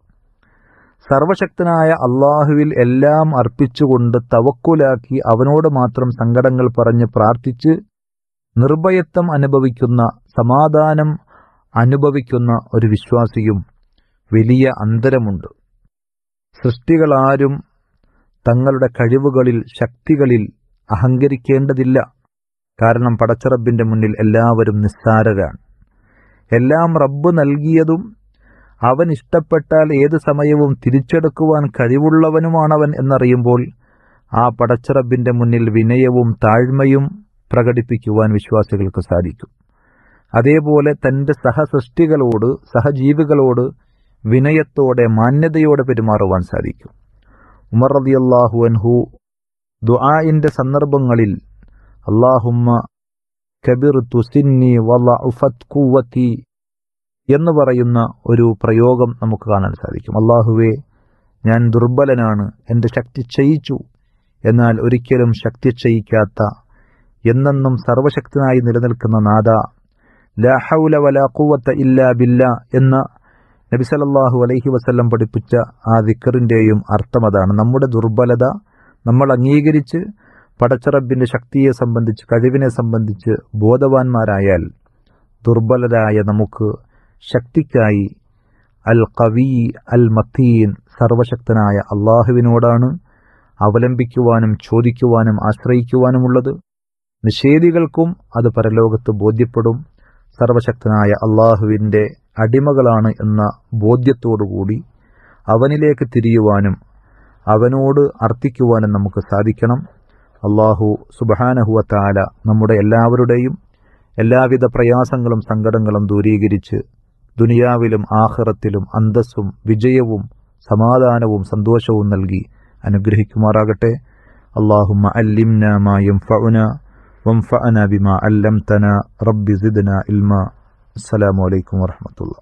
സർവശക്തനായ അള്ളാഹുവിൽ എല്ലാം അർപ്പിച്ചുകൊണ്ട് തവക്കുലാക്കി അവനോട് മാത്രം സങ്കടങ്ങൾ പറഞ്ഞ് പ്രാർത്ഥിച്ച് നിർഭയത്വം അനുഭവിക്കുന്ന സമാധാനം അനുഭവിക്കുന്ന ഒരു വിശ്വാസിയും വലിയ അന്തരമുണ്ട് സൃഷ്ടികളാരും തങ്ങളുടെ കഴിവുകളിൽ ശക്തികളിൽ അഹങ്കരിക്കേണ്ടതില്ല കാരണം പടച്ചറബിന്റെ മുന്നിൽ എല്ലാവരും നിസ്സാരരാണ് എല്ലാം റബ്ബ് നൽകിയതും അവൻ ഇഷ്ടപ്പെട്ടാൽ ഏത് സമയവും തിരിച്ചെടുക്കുവാൻ കഴിവുള്ളവനുമാണവൻ എന്നറിയുമ്പോൾ ആ പടച്ചറബിന്റെ മുന്നിൽ വിനയവും താഴ്മയും പ്രകടിപ്പിക്കുവാൻ വിശ്വാസികൾക്ക് സാധിക്കും അതേപോലെ തന്റെ സഹസൃഷ്ടികളോട് സഹജീവികളോട് വിനയത്തോടെ മാന്യതയോടെ പെരുമാറുവാൻ സാധിക്കും ഉമർ റളിയല്ലാഹു അൻഹു ദുആഇന്റെ സന്ദർഭങ്ങളിൽ അള്ളാഹുമ്മ കബിർ തുസിന്നി വലഉഫത് ഖുവതി എന്ന് പറയുന്ന ഒരു പ്രയോഗം നമുക്ക് കാണാൻ സാധിക്കും അള്ളാഹുവേ ഞാൻ ദുർബലനാണ് എൻ്റെ ശക്തി ക്ഷയിച്ചു എന്നാൽ ഒരിക്കലും ശക്തി ക്ഷയിക്കാത്ത എന്നെന്നും സർവശക്തനായി നിലനിൽക്കുന്ന നാദ ലാ ഹൗല വലാ ഖുവത്ത ഇല്ലാ ബില്ല എന്ന നബി സല്ലല്ലാഹു അലൈഹി വസല്ലം പഠിപ്പിച്ച ആ ദിക്കറിൻ്റെയും അർത്ഥം അതാണ് നമ്മുടെ ദുർബലത നമ്മൾ അംഗീകരിച്ച് പടച്ചറബിൻ്റെ ശക്തിയെ സംബന്ധിച്ച് കഴിവിനെ സംബന്ധിച്ച് ബോധവാന്മാരായാൽ ദുർബലരായ നമുക്ക് ശക്തിക്കായി അൽ കവി അൽ മത്തീൻ സർവശക്തനായ അള്ളാഹുവിനോടാണ് അവലംബിക്കുവാനും ചോദിക്കുവാനും ആശ്രയിക്കുവാനുമുള്ളത് നിഷേധികൾക്കും അത് പരലോകത്ത് ബോധ്യപ്പെടും സർവശക്തനായ അള്ളാഹുവിൻ്റെ അടിമകളാണ് എന്ന ബോധ്യത്തോടുകൂടി അവനിലേക്ക് തിരിയുവാനും അവനോട് അർത്ഥിക്കുവാനും നമുക്ക് സാധിക്കണം അള്ളാഹു സുബഹാനഹുവത്താല നമ്മുടെ എല്ലാവരുടെയും എല്ലാവിധ പ്രയാസങ്ങളും സങ്കടങ്ങളും ദൂരീകരിച്ച് ദുനിയാവിലും ആഹ്റത്തിലും അന്തസ്സും വിജയവും സമാധാനവും സന്തോഷവും നൽകി അനുഗ്രഹിക്കുമാറാകട്ടെ അള്ളാഹുമ്മ അല്ലിംന മാ യംഫഉന വംഫഅന ബിമാ അല്ലംതന റബ്ബി സിദ്ന ഇൽമ അസ്സലാമു അലൈക്കും വറഹ്മത്തുള്ളാഹി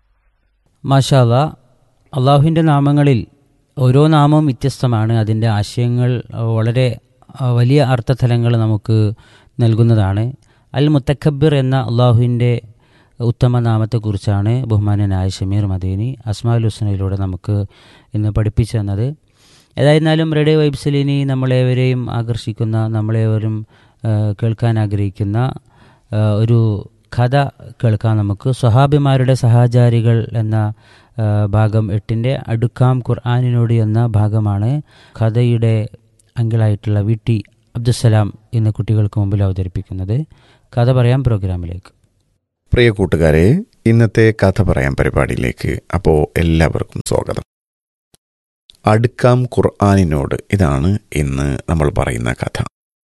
മാഷാല്ല അള്ളാഹുവിൻ്റെ നാമങ്ങളിൽ ഓരോ നാമവും വ്യത്യസ്തമാണ് അതിൻ്റെ ആശയങ്ങൾ വളരെ ആ, വലിയ അർത്ഥതലങ്ങൾ നമുക്ക് നൽകുന്നതാണ് അൽ മുത്തക്കബിർ എന്ന അള്ളാഹുവിൻ്റെ ഉത്തമ നാമത്തെക്കുറിച്ചാണ് ബഹുമാനനായ ഷമീർ മദീനി അസ്മാൽ ഹുസനയിലൂടെ നമുക്ക് ഇന്ന് പഠിപ്പിച്ചു തന്നത് ഏതായിരുന്നാലും റേഡിയോ വൈബ്സിൽ ഇനി നമ്മളേവരെയും ആകർഷിക്കുന്ന നമ്മളേവരും ആ, കേൾക്കാൻ ആഗ്രഹിക്കുന്ന ആ, ഒരു കഥ കേൾക്കാം നമുക്ക് സ്വഹാബിമാരുടെ സഹചാരികൾ എന്ന ആ, ഭാഗം എട്ടിൻ്റെ അടുക്കാം ഖുർആാനിനോട് എന്ന ഭാഗമാണ് കഥയുടെ അങ്കിളായിട്ടുള്ള വി ടി അബ്ദുസലാം ഇന്ന് കുട്ടികൾക്ക് മുമ്പിൽ അവതരിപ്പിക്കുന്നത് കഥ പറയാം പ്രോഗ്രാമിലേക്ക് പ്രിയ കൂട്ടുകാരെ ഇന്നത്തെ കഥ പറയാൻ പരിപാടിയിലേക്ക് അപ്പോൾ എല്ലാവർക്കും സ്വാഗതം അടുക്കാം ഖുർആാനിനോട് ഇതാണ് ഇന്ന് നമ്മൾ പറയുന്ന കഥ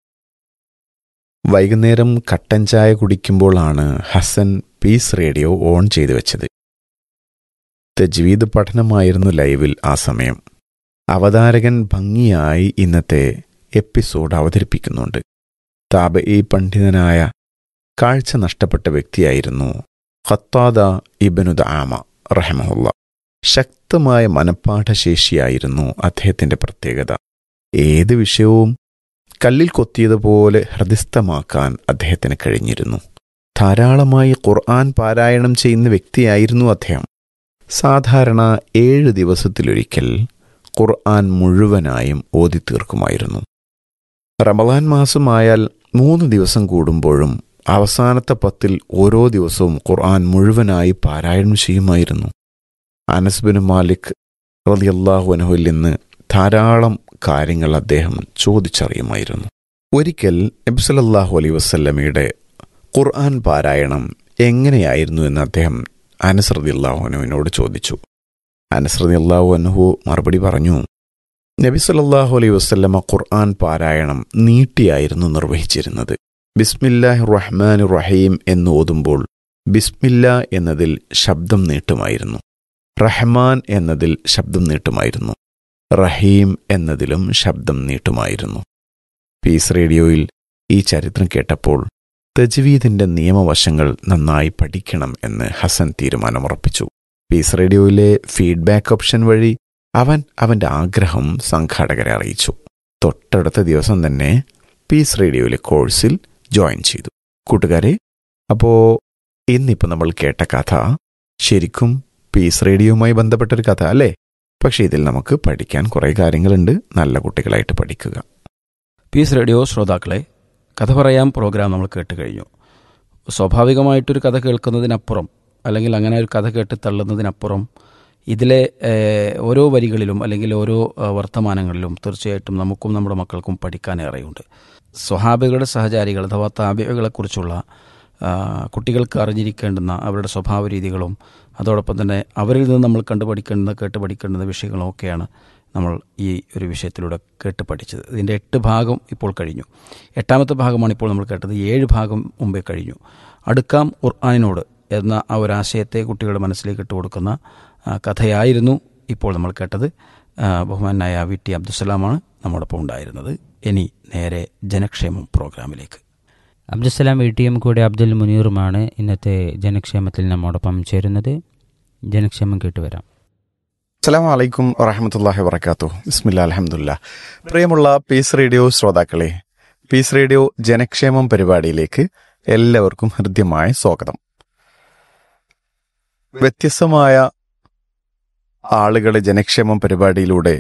വൈകുന്നേരം കട്ടൻ ചായ കുടിക്കുമ്പോഴാണ് ഹസൻ പീസ് റേഡിയോ ഓൺ ചെയ്തു വെച്ചത് തജ്വീദ് പഠനമായിരുന്നു ലൈവിൽ ആ സമയം അവതാരകൻ ഭംഗിയായി ഇന്നത്തെ എപ്പിസോഡ് അവതരിപ്പിക്കുന്നുണ്ട് താബ ഈ പണ്ഡിതനായ കാഴ്ച നഷ്ടപ്പെട്ട വ്യക്തിയായിരുന്നു ഖത്താദ ഇബനുദ് ആമ റഹമുല്ല ശക്തമായ മനഃപ്പാഠശേഷിയായിരുന്നു അദ്ദേഹത്തിന്റെ പ്രത്യേകത ഏത് വിഷയവും കല്ലിൽ കൊത്തിയതുപോലെ ഹൃദയസ്ഥമാക്കാൻ അദ്ദേഹത്തിന് കഴിഞ്ഞിരുന്നു ധാരാളമായി ഖുർആൻ പാരായണം ചെയ്യുന്ന വ്യക്തിയായിരുന്നു അദ്ദേഹം സാധാരണ ഏഴ് ദിവസത്തിലൊരിക്കൽ ഖുർആൻ മുഴുവനായും ഓതി തീർക്കുമായിരുന്നു റമലാൻ മാസമായാൽ മൂന്ന് ദിവസം കൂടുമ്പോഴും അവസാനത്തെ പത്തിൽ ഓരോ ദിവസവും ഖുർആൻ മുഴുവനായി പാരായണം ചെയ്യുമായിരുന്നു അനസ്ബിൻ മാലിക് റളിയല്ലാഹു അൻഹുവിൽ നിന്ന് ധാരാളം കാര്യങ്ങൾ അദ്ദേഹം ചോദിച്ചറിയുമായിരുന്നു ഒരിക്കൽ നബ്സലല്ലാഹു അലൈ വസല്ലമയുടെ ഖുർആൻ പാരായണം എങ്ങനെയായിരുന്നു എന്ന് അദ്ദേഹം അനസ് റളിയല്ലാഹു അൻഹുവിനോട് ചോദിച്ചു അനസ് റളിയല്ലാഹു അൻഹു മറുപടി പറഞ്ഞു നബി സല്ലല്ലാഹു അലൈഹി വസല്ലമ ഖുർആൻ പാരായണം നീട്ടിയായിരുന്നു നിർവഹിച്ചിരുന്നത് ബിസ്മില്ലാഹി റഹ്മാൻ റഹീം എന്ന് ഓതുമ്പോൾ ബിസ്മില്ല എന്നതിൽ ശബ്ദം നീട്ടുമായിരുന്നു റഹ്മാൻ എന്നതിൽ ശബ്ദം നീട്ടുമായിരുന്നു റഹീം എന്നതിലും ശബ്ദം നീട്ടുമായിരുന്നു പീസ് റേഡിയോയിൽ ഈ ചരിത്രം കേട്ടപ്പോൾ തജ്വീദിന്റെ നിയമവശങ്ങൾ നന്നായി പഠിക്കണം എന്ന് ഹസൻ തീരുമാനമുറപ്പിച്ചു പീസ് റേഡിയോയിലെ ഫീഡ്ബാക്ക് ഓപ്ഷൻ വഴി അവൻ അവന്റെ ആഗ്രഹം സംഘാടകരെ അറിയിച്ചു തൊട്ടടുത്ത ദിവസം തന്നെ പീസ് റേഡിയോയിലെ കോഴ്സിൽ ജോയിൻ ചെയ്തു കൂട്ടുകാരെ അപ്പോ ഇന്നിപ്പോൾ നമ്മൾ കേട്ട കഥ ശരിക്കും പീസ് റേഡിയോയുമായി ബന്ധപ്പെട്ടൊരു കഥ അല്ലേ പക്ഷേ ഇതിൽ നമുക്ക് പഠിക്കാൻ കുറേ കാര്യങ്ങളുണ്ട് നല്ല കുട്ടികളായിട്ട് പഠിക്കുക പീസ് റേഡിയോ ശ്രോതാക്കളെ കഥ പറയാം പ്രോഗ്രാം നമ്മൾ കേട്ട് കഴിഞ്ഞു സ്വാഭാവികമായിട്ടൊരു കഥ കേൾക്കുന്നതിനപ്പുറം അല്ലെങ്കിൽ അങ്ങനെ ഒരു കഥ കേട്ട് തള്ളുന്നതിനപ്പുറം ഇതിലെ ഏഹ്, ഓരോ വരികളിലും അല്ലെങ്കിൽ ഓരോ ഏഹ്, വർത്തമാനങ്ങളിലും തീർച്ചയായിട്ടും നമുക്കും നമ്മുടെ മക്കൾക്കും പഠിക്കാനേറെയുണ്ട് സ്വഹാബികളുടെ സഹചാരികൾ അഥവാ താപികളെക്കുറിച്ചുള്ള ആ, കുട്ടികൾക്ക് അറിഞ്ഞിരിക്കേണ്ടുന്ന അവരുടെ സ്വഭാവ രീതികളും അതോടൊപ്പം തന്നെ അവരിൽ നിന്ന് നമ്മൾ കണ്ടു പഠിക്കേണ്ടുന്ന കേട്ട് പഠിക്കേണ്ടുന്ന വിഷയങ്ങളും ഒക്കെയാണ് നമ്മൾ ഈ ഒരു വിഷയത്തിലൂടെ കേട്ട് പഠിച്ചത് ഇതിൻ്റെ എട്ട് ഭാഗം ഇപ്പോൾ കഴിഞ്ഞു എട്ടാമത്തെ ഭാഗമാണ് ഇപ്പോൾ നമ്മൾ കേട്ടത് ഏഴ് ഭാഗം മുമ്പേ കഴിഞ്ഞു അടുക്കാം ഖുർആാനിനോട് എന്ന ആ ഒരു ആശയത്തെ കുട്ടികളുടെ മനസ്സിലേക്ക് ഇട്ട് കൊടുക്കുന്ന ആ, കഥയായിരുന്നു ഇപ്പോൾ നമ്മൾ കേട്ടത് ആ, ബഹുമാനായ വി ടി അബ്ദുസലാമാണ് നമ്മോടൊപ്പം ഉണ്ടായിരുന്നത് ഇനി നേരെ ജനക്ഷേമം പ്രോഗ്രാമിലേക്ക് അബ്ദുസലാം വി ടിയും കൂടെ അബ്ദുൽ മുനീറുമാണ് ഇന്നത്തെ ജനക്ഷേമത്തിൽ നമ്മോടൊപ്പം ചേരുന്നത് ജനക്ഷേമം കേട്ടുവരാം അസ്സാം വലൈക്കും വറഹമത്തല്ലാഹി വർക്കാത്തു ബിസ്മില്ല അലഹമുല്ല പ്രിയമുള്ള പീസ് റേഡിയോ ശ്രോതാക്കളെ പീസ് റേഡിയോ ജനക്ഷേമം പരിപാടിയിലേക്ക് എല്ലാവർക്കും ഹൃദ്യമായ സ്വാഗതം വ്യത്യസ്തമായ ആളുകളെ ജനക്ഷേമം പരിപാടിയിലൂടെ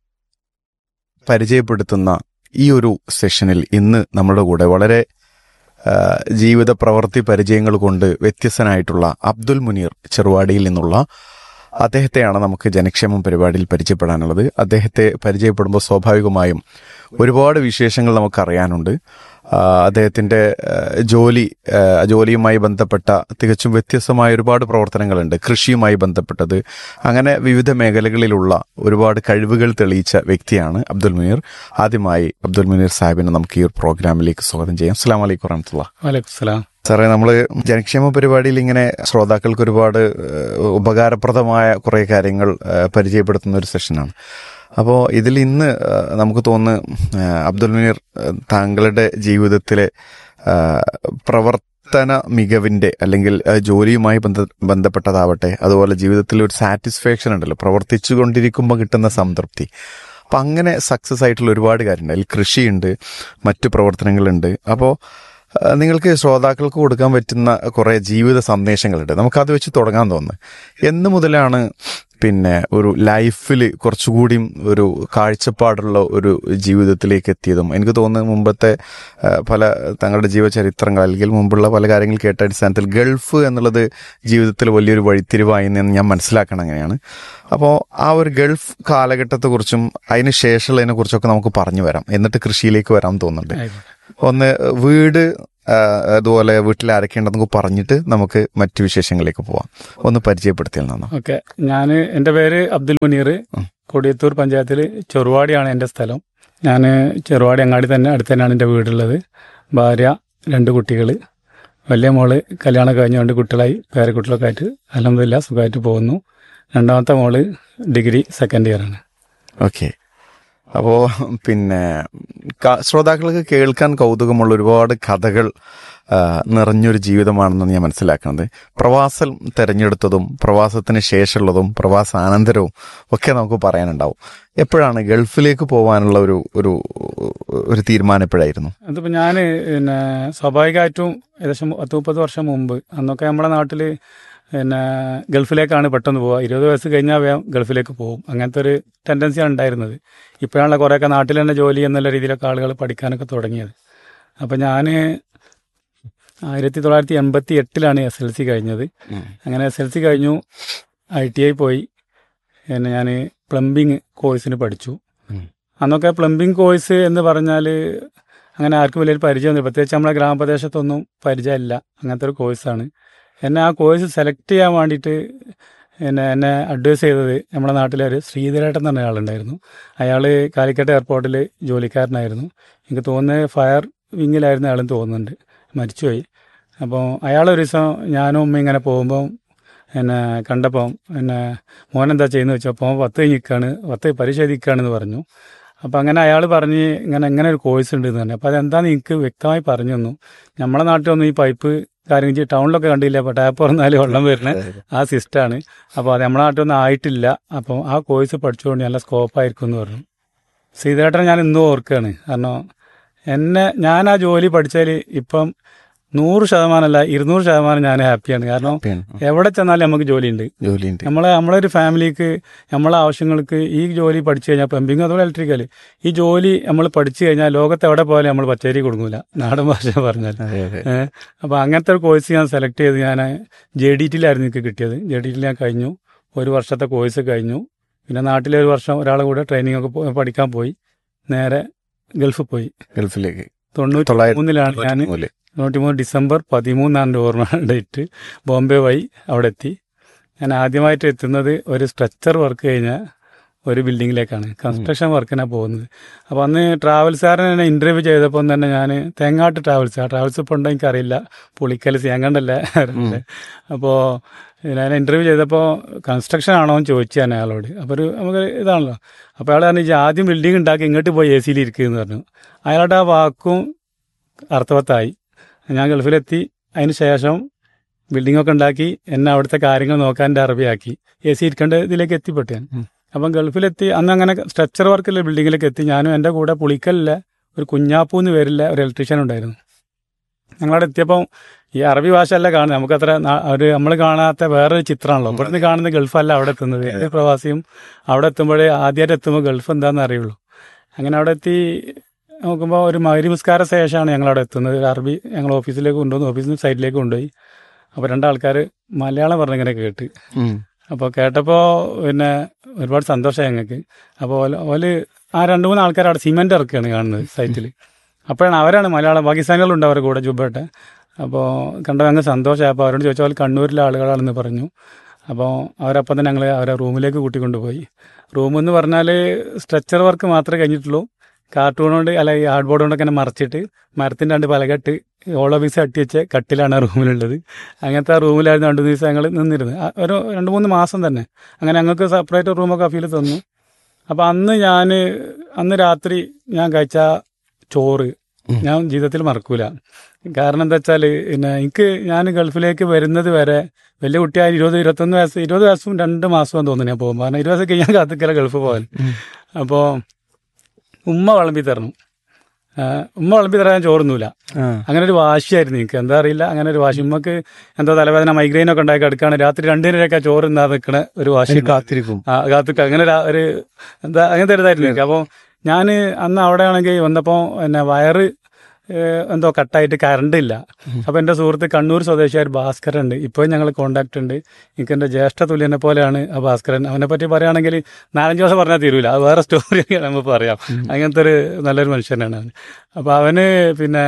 പരിചയപ്പെടുത്തുന്ന ഈ ഒരു സെഷനിൽ ഇന്ന് നമ്മുടെ കൂടെ വളരെ ആ, ജീവിത പ്രവൃത്തി പരിചയങ്ങൾ കൊണ്ട് വ്യത്യസ്തനായിട്ടുള്ള അബ്ദുൽ മുനീർ ചെറുവാടിയിൽ നിന്നുള്ള അദ്ദേഹത്തെയാണ് നമുക്ക് ജനക്ഷേമം പരിപാടിയിൽ പരിചയപ്പെടാനുള്ളത് അദ്ദേഹത്തെ പരിചയപ്പെടുമ്പോൾ സ്വാഭാവികമായും ഒരുപാട് വിശേഷങ്ങൾ നമുക്ക് അറിയാനുണ്ട് ആ, അദ്ദേഹത്തിന്റെ ആ, ജോലി ആ, ജോലിയുമായി ബന്ധപ്പെട്ട തികച്ചും വ്യത്യസ്തമായ ഒരുപാട് പ്രവർത്തനങ്ങളുണ്ട് കൃഷിയുമായി ബന്ധപ്പെട്ടത് അങ്ങനെ വിവിധ മേഖലകളിലുള്ള ഒരുപാട് കഴിവുകൾ തെളിയിച്ച വ്യക്തിയാണ് അബ്ദുൽ മുനീർ ആദ്യമായി അബ്ദുൽ മുനീർ സാഹിബിനെ നമുക്ക് ഈ ഒരു പ്രോഗ്രാമിലേക്ക് സ്വാഗതം ചെയ്യാം അസ്സാം വലൈക്കും വറഹമത്തുള്ള വലൈക്കുസ്സലാം സാറേ നമ്മൾ ജനക്ഷേമ പരിപാടിയിൽ ഇങ്ങനെ ശ്രോതാക്കൾക്ക് ഒരുപാട് ഏഹ്, ഉപകാരപ്രദമായ കുറേ കാര്യങ്ങൾ ഏഹ്, പരിചയപ്പെടുത്തുന്ന ഒരു സെഷനാണ് അപ്പോൾ ഇതിൽ ഇന്ന് ഏഹ്, നമുക്ക് തോന്നുന്നു ഏഹ്, അബ്ദുൽ മുനീർ ഏഹ്, താങ്കളുടെ ജീവിതത്തിലെ ഏഹ്, പ്രവർത്തന മികവിന്റെ അല്ലെങ്കിൽ ഏഹ്, ജോലിയുമായി ബന്ധ ബന്ധപ്പെട്ടതാവട്ടെ അതുപോലെ ജീവിതത്തിൽ ഒരു സാറ്റിസ്ഫാക്ഷൻ ഉണ്ടല്ലോ പ്രവർത്തിച്ചു കൊണ്ടിരിക്കുമ്പോൾ കിട്ടുന്ന സംതൃപ്തി അപ്പം അങ്ങനെ സക്സസ് ആയിട്ടുള്ള ഒരുപാട് കാര്യമുണ്ട് അതിൽ കൃഷിയുണ്ട് മറ്റു പ്രവർത്തനങ്ങളുണ്ട് അപ്പോൾ ആ, നിങ്ങൾക്ക് ശ്രോതാക്കൾക്ക് കൊടുക്കാൻ പറ്റുന്ന കുറേ ജീവിത സന്ദേശങ്ങളുണ്ട് നമുക്കത് വെച്ച് തുടങ്ങാൻ തോന്നുന്നു എന്ന് മുതലാണ് പിന്നെ ഒരു ലൈഫിൽ കുറച്ചുകൂടിയും ഒരു കാഴ്ചപ്പാടുള്ള ഒരു ജീവിതത്തിലേക്ക് എത്തിയതും എനിക്ക് തോന്നുന്നു മുമ്പത്തെ ആ, പല തങ്ങളുടെ ജീവചരിത്രങ്ങൾ അല്ലെങ്കിൽ മുമ്പുള്ള പല കാര്യങ്ങൾ കേട്ട അടിസ്ഥാനത്തിൽ ഗൾഫ് എന്നുള്ളത് ജീവിതത്തിൽ വലിയൊരു വഴിത്തിരിവായി എന്ന് ഞാൻ മനസ്സിലാക്കണം അങ്ങനെയാണ് അപ്പോൾ ആ ഒരു ഗൾഫ് കാലഘട്ടത്തെക്കുറിച്ചും അതിന് ശേഷമുള്ളതിനെ കുറിച്ചൊക്കെ നമുക്ക് പറഞ്ഞു വരാം എന്നിട്ട് കൃഷിയിലേക്ക് വരാൻ തോന്നുന്നുണ്ട് ഒന്ന് വീട് ആ, അതുപോലെ വീട്ടിൽ ആരൊക്കെയുണ്ടെന്നൊക്കെ പറഞ്ഞിട്ട് നമുക്ക് മറ്റു വിശേഷങ്ങളിലേക്ക് പോവാം ഒന്ന് പരിചയപ്പെടുത്തിയാൽ നന്നാ ഓക്കെ ഞാൻ എൻ്റെ പേര് അബ്ദുൽ മുനീർ ഉം. കൊടിയത്തൂർ പഞ്ചായത്തിൽ ചെറുവാടിയാണ് എൻ്റെ സ്ഥലം ഞാൻ ചെറുവാടി അങ്ങാടി തന്നെ അടുത്ത് തന്നെയാണ് എൻ്റെ വീടുള്ളത് ഭാര്യ രണ്ട് കുട്ടികൾ വലിയ മോള് കല്യാണം കഴിഞ്ഞ രണ്ട് കുട്ടികളായി പേരക്കുട്ടികളൊക്കെ ആയിട്ട് അലഹമില്ല സുഖമായിട്ട് പോകുന്നു രണ്ടാമത്തെ മോള് ഡിഗ്രി സെക്കൻഡ് ഇയർ ആണ് ഓക്കെ അപ്പോ പിന്നെ ക- ശ്രോതാക്കൾക്ക് കേൾക്കാൻ കൗതുകമുള്ള ഒരുപാട് കഥകൾ ആ, നിറഞ്ഞൊരു ജീവിതമാണെന്ന് ഞാൻ മനസ്സിലാക്കുന്നത് പ്രവാസം തെരഞ്ഞെടുത്തതും പ്രവാസത്തിന് ശേഷമുള്ളതും പ്രവാസാനന്തരവും ഒക്കെ നമുക്ക് പറയാനുണ്ടാവും എപ്പോഴാണ് ഗൾഫിലേക്ക് പോകാനുള്ള ഒരു ഒരു ഒരു തീരുമാനം എപ്പോഴായിരുന്നു അതിപ്പോൾ ഞാൻ പിന്നെ സ്വാഭാവികമായിട്ടും ഏകദേശം പത്ത് മുപ്പത് വർഷം മുമ്പ് അന്നൊക്കെ നമ്മുടെ നാട്ടിൽ പിന്നെ ഗൾഫിലേക്കാണ് പെട്ടെന്ന് പോവുക ഇരുപത് വയസ്സ് കഴിഞ്ഞാൽ വേഗം ഗൾഫിലേക്ക് പോകും അങ്ങനത്തെ ഒരു ടെൻഡൻസിയാണ് ഉണ്ടായിരുന്നത് ഇപ്പോഴാണല്ലോ കുറേയൊക്കെ നാട്ടിൽ തന്നെ ജോലി എന്നുള്ള രീതിയിലൊക്കെ ആളുകൾ പഠിക്കാനൊക്കെ തുടങ്ങിയത് അപ്പം ഞാൻ ആയിരത്തി തൊള്ളായിരത്തി എൺപത്തി എട്ടിലാണ് എസ് എൽ സി കഴിഞ്ഞത് അങ്ങനെ എസ് എൽ സി കഴിഞ്ഞു ഐ ടി ഐ പോയി പിന്നെ ഞാൻ പ്ലംബിങ് കോഴ്സിന് പഠിച്ചു ഉം. അന്നൊക്കെ പ്ലംബിങ് കോഴ്സ് എന്ന് പറഞ്ഞാൽ അങ്ങനെ ആർക്കും വലിയൊരു പരിചയമൊന്നുമില്ല പ്രത്യേകിച്ച് നമ്മുടെ ഗ്രാമപ്രദേശത്തൊന്നും പരിചയമില്ല അങ്ങനത്തെ ഒരു കോഴ്സാണ് എന്നെ ആ കോഴ്സ് സെലക്ട് ചെയ്യാൻ വേണ്ടിയിട്ട് എന്നെ എന്നെ അഡ്വൈസ് ചെയ്തത് നമ്മുടെ നാട്ടിലെ ഒരു ശ്രീധരേട്ടൻ എന്ന് പറഞ്ഞ ആളുണ്ടായിരുന്നു അയാൾ കാലിക്കറ്റ് എയർപോർട്ടിൽ ജോലിക്കാരനായിരുന്നു എനിക്ക് തോന്നുന്നത് ഫയർ വിങ്ങിലായിരുന്നു അയാളെന്ന് തോന്നുന്നുണ്ട് മരിച്ചുപോയി അപ്പോൾ അയാൾ ഒരു ദിവസം ഞാനും ഉമ്മ ഇങ്ങനെ പോകുമ്പോൾ എന്നെ കണ്ടപ്പം എന്നെ മോനെന്താ ചെയ്യുന്നത് വെച്ചപ്പോൾ പത്ത് കഴിഞ്ഞിക്കാണ് പത്ത് പരീക്ഷ എഴുതിക്കാണെന്ന് പറഞ്ഞു അപ്പം അങ്ങനെ അയാൾ പറഞ്ഞ് ഇങ്ങനെ എങ്ങനെ ഒരു കോഴ്സ് ഉണ്ട് എന്ന് പറഞ്ഞു അപ്പോൾ അതെന്താന്ന് എനിക്ക് വ്യക്തമായി പറഞ്ഞു തന്നു നമ്മുടെ നാട്ടിലൊന്നും ഈ പൈപ്പ് കാര്യം ചെയ്ത് ടൗണിലൊക്കെ കണ്ടില്ല അപ്പോൾ ടാപ്പ് തുറന്നാൽ വെള്ളം വരുന്ന ആ സിസ്റ്റമാണ് അപ്പോൾ അത് നമ്മുടെ നാട്ടിലൊന്നും ആയിട്ടില്ല അപ്പോൾ ആ കോഴ്സ് പഠിച്ചുകൊണ്ട് നല്ല സ്കോപ്പായിരിക്കും എന്ന് പറഞ്ഞു ശ്രീധരേട്ടനെ ഞാൻ ഇന്നും ഓർക്കുകയാണ് കാരണം എന്നെ ഞാൻ ആ ജോലി പഠിച്ചാൽ ഇപ്പം നൂറ് ശതമാനമല്ല ഇരുന്നൂറ് ശതമാനം ഞാൻ ഹാപ്പിയാണ് കാരണം ഹാപ്പിയാണ്. എവിടെ ചെന്നാലും നമുക്ക് ജോലിയുണ്ട് ജോലിയുണ്ട് നമ്മളെ നമ്മളെ ഒരു ഫാമിലിക്ക് നമ്മളെ ആവശ്യങ്ങൾക്ക് ഈ ജോലി പഠിച്ചു കഴിഞ്ഞാൽ പ്ലംബിംഗ് അതുപോലെ ഇലക്ട്രിക്കൽ ഈ ജോലി നമ്മൾ പഠിച്ചു കഴിഞ്ഞാൽ ലോകത്ത് എവിടെ പോയാലും നമ്മൾ പച്ചേരി കൊടുക്കൂല നാടൻ ഭാഷ പറഞ്ഞാൽ അതെ അതെ ഏഹ് അപ്പോൾ അങ്ങനത്തെ ഒരു കോഴ്സ് ഞാൻ സെലക്ട് ചെയ്ത് ഞാൻ ജെ ഡി ടിയിലായിരുന്നു എനിക്ക് കിട്ടിയത് ജെ ഡി ടിയിൽ ഞാൻ കഴിഞ്ഞു ഒരു വർഷത്തെ കോഴ്സ് കഴിഞ്ഞു പിന്നെ നാട്ടിലെ ഒരു വർഷം ഒരാളെ കൂടെ ട്രെയിനിങ് ഒക്കെ പോ- പഠിക്കാൻ പോയി നേരെ ഗൾഫിൽ പോയി ഗൾഫിലേക്ക് തൊണ്ണൂറ്റി തൊള്ളായിരത്തി മൂന്നിലാണ് ഞാൻ മൂന്നില്. തൊണ്ണൂറ്റിമൂന്ന് ഡിസംബർ പതിമൂന്നാണ് എൻ്റെ ഓർമ്മ ഡേറ്റ് ബോംബെ വഴി അവിടെ എത്തി ഞാൻ ആദ്യമായിട്ട് എത്തുന്നത് ഒരു സ്ട്രക്ചർ വർക്ക് കഴിഞ്ഞ ഒരു ബിൽഡിങ്ങിലേക്കാണ് കൺസ്ട്രക്ഷൻ വർക്കിനാണ് പോകുന്നത് അപ്പോൾ അന്ന് ട്രാവൽസുകാരൻ എന്നെ ഇൻ്റർവ്യൂ ചെയ്തപ്പോൾ തന്നെ ഞാൻ തേങ്ങാട്ട് ട്രാവൽസ് ആ ട്രാവൽസ് ഇപ്പോൾ ഉണ്ടോ എനിക്കറിയില്ല പുളിക്കൽ തേങ്ങണ്ടല്ലേ അപ്പോൾ ഞാൻ ഇൻ്റർവ്യൂ ചെയ്തപ്പോൾ കൺസ്ട്രക്ഷൻ ആണോ എന്ന് ചോദിച്ചു ഞാൻ അയാളോട് അപ്പോൾ ഒരു നമുക്ക് ഇതാണല്ലോ അപ്പോൾ അയാൾ പറഞ്ഞു "ഇജ്ജ് ആദ്യം ബിൽഡിംഗ് ഉണ്ടാക്കി ഇങ്ങോട്ട് പോയി എ സിയിൽ ഇരിക്കുമെന്ന് പറഞ്ഞു അയാളുടെ ആ വാക്കും അർത്ഥവത്തായി ഞാൻ ഗൾഫിലെത്തി അതിന് ശേഷം ബിൽഡിംഗ് ഒക്കെ ഉണ്ടാക്കി എന്നെ അവിടുത്തെ കാര്യങ്ങൾ നോക്കാൻ എൻ്റെ അറബിയാക്കി എ സി ഇരിക്കേണ്ട ഇതിലേക്ക് എത്തിപ്പെട്ടു ഞാൻ അപ്പം ഗൾഫിലെത്തി അന്ന് അങ്ങനെ സ്ട്രക്ചർ വർക്കിലെ ബിൽഡിങ്ങിലേക്ക് എത്തി ഞാനും എൻ്റെ കൂടെ പുളിക്കലിലെ ഒരു കുഞ്ഞാപ്പൂ എന്ന് പേരിലെ ഒരു ഇലക്ട്രീഷ്യൻ ഉണ്ടായിരുന്നു ഞങ്ങളവിടെ എത്തിയപ്പം ഈ അറബി ഭാഷ അല്ല കാണുന്നത് നമുക്കത്ര നാ- ഒരു നമ്മൾ കാണാത്ത വേറൊരു ചിത്രമാണല്ലോ ഇവിടുന്ന് കാണുന്ന ഗൾഫല്ല അവിടെ എത്തുന്നത് ഏത് പ്രവാസിയും അവിടെ എത്തുമ്പോഴേ ആദ്യമായിട്ട് എത്തുമ്പോൾ ഗൾഫ് എന്താണെന്ന് അറിയുള്ളൂ അങ്ങനെ അവിടെ എത്തി നോക്കുമ്പോൾ ഒരു മകരി നിസ്കാര ശേഷമാണ് ഞങ്ങൾ അവിടെ എത്തുന്നത് ഒരു അറബി ഞങ്ങൾ ഓഫീസിലേക്ക് കൊണ്ടുവന്നു ഓഫീസിൽ നിന്ന് സൈറ്റിലേക്ക് കൊണ്ടുപോയി അപ്പോൾ രണ്ടാൾക്കാർ മലയാളം പറഞ്ഞിങ്ങനെ കേട്ട് ഉം. അപ്പോൾ കേട്ടപ്പോൾ പിന്നെ ഒരുപാട് സന്തോഷമായി ഞങ്ങൾക്ക് അപ്പോൾ ഓല് ഓല് ആ രണ്ട് മൂന്ന് ആൾക്കാർ അവിടെ സിമെന്റ് ഇറക്കുകയാണ് കാണുന്നത് സൈറ്റിൽ അപ്പോഴാണ് അവരാണ് മലയാളം പാകിസ്ഥാനികളുണ്ട് അവരുടെ കൂടെ ജുബേട്ടെ അപ്പോൾ കണ്ടപ്പോൾ ഞങ്ങൾക്ക് സന്തോഷമായി അപ്പോൾ അവരോട് ചോദിച്ചാൽ കണ്ണൂരിലെ ആളുകളാണെന്ന് പറഞ്ഞു അപ്പോൾ അവരപ്പം തന്നെ ഞങ്ങൾ അവരെ റൂമിലേക്ക് കൂട്ടിക്കൊണ്ടുപോയി റൂം എന്ന് പറഞ്ഞാൽ സ്ട്രെച്ചർ വർക്ക് മാത്രമേ കഴിഞ്ഞിട്ടുള്ളൂ കാർട്ടൂൺ കൊണ്ട് അല്ല ഈ ഹാർഡ് ബോർഡ് കൊണ്ടൊക്കെ ഇങ്ങനെ മറച്ചിട്ട് മരത്തിൻ്റെ രണ്ട് പലകെട്ട് ഓളോ പീസ് അട്ടി വെച്ച കട്ടിലാണ് ആ റൂമിലുള്ളത് അങ്ങനത്തെ ആ റൂമിലായിരുന്നു രണ്ട് ദിവസം ഞങ്ങൾ നിന്നിരുന്നത് ആ ഒരു രണ്ട് മൂന്ന് മാസം തന്നെ അങ്ങനെ ഞങ്ങൾക്ക് സെപ്പറേറ്റ് റൂമൊക്കെ അഫീൽ തന്നു അപ്പോൾ അന്ന് ഞാൻ അന്ന് രാത്രി ഞാൻ കഴിച്ച ചോറ് ഞാൻ ജീവിതത്തിൽ മറക്കൂല കാരണം എന്താ വെച്ചാൽ പിന്നെ എനിക്ക് ഞാൻ ഗൾഫിലേക്ക് വരുന്നത് വരെ വലിയ കുട്ടിയായി ഇരുപത് ഇരുപത്തൊന്ന് വയസ്സ് ഇരുപത് വയസ്സും രണ്ട് മാസവും തോന്നുന്നു ഞാൻ പോകുമ്പോൾ കാരണം ഇരുപത് വയസ്സ് കഴിഞ്ഞാൽ കാത്തിക്കല ഗൾഫ് പോകാൻ അപ്പോൾ ഉമ്മ വിളമ്പി തരണം ആ, ഉമ്മ വിളമ്പി തരാൻ ഞാൻ ചോറുന്നൂല അങ്ങനെ ഒരു വാശിയായിരുന്നു എനിക്ക് എന്താ അറിയില്ല അങ്ങനെ ഒരു വാശി ഉമ്മക്ക് എന്താ തലവേദന മൈഗ്രെയിൻ ഒക്കെ ഉണ്ടാക്കി എടുക്കാണ് രാത്രി രണ്ടിനൊക്കെ ചോറ് ഇന്നാ നിൽക്കണ ഒരു വാശി അതിന് കാത്തിരിക്കും ആ കാത്തുക്ക അങ്ങനെ ഒരു- ഒരു എന്താ അങ്ങനത്തെ ഒരു ഇതായിരുന്നു എനിക്ക് അപ്പോൾ ഞാൻ അന്ന് അവിടെ ആണെങ്കിൽ വന്നപ്പോൾ എന്നെ വയറ് ഏഹ്, എന്തോ കട്ടായിട്ട് കറണ്ട് ഇല്ല അപ്പോൾ എൻ്റെ സുഹൃത്ത് കണ്ണൂർ സ്വദേശിയായ ഒരു ഭാസ്കരൻ ഉണ്ട് ഇപ്പോഴും ഞങ്ങൾ കോണ്ടാക്ട് ഉണ്ട് എനിക്ക് എൻ്റെ ജ്യേഷ്ഠ തുല്യനെ പോലെയാണ് ആ ഭാസ്കരൻ അവനെ പറ്റി പറയുകയാണെങ്കിൽ നാലഞ്ച് ദിവസം പറഞ്ഞാൽ തീരൂല അത് വേറെ സ്റ്റോറി നമുക്ക് പറയാം അങ്ങനത്തെ ഒരു നല്ലൊരു മനുഷ്യനാണ് അവൻ അപ്പോൾ അവന് പിന്നെ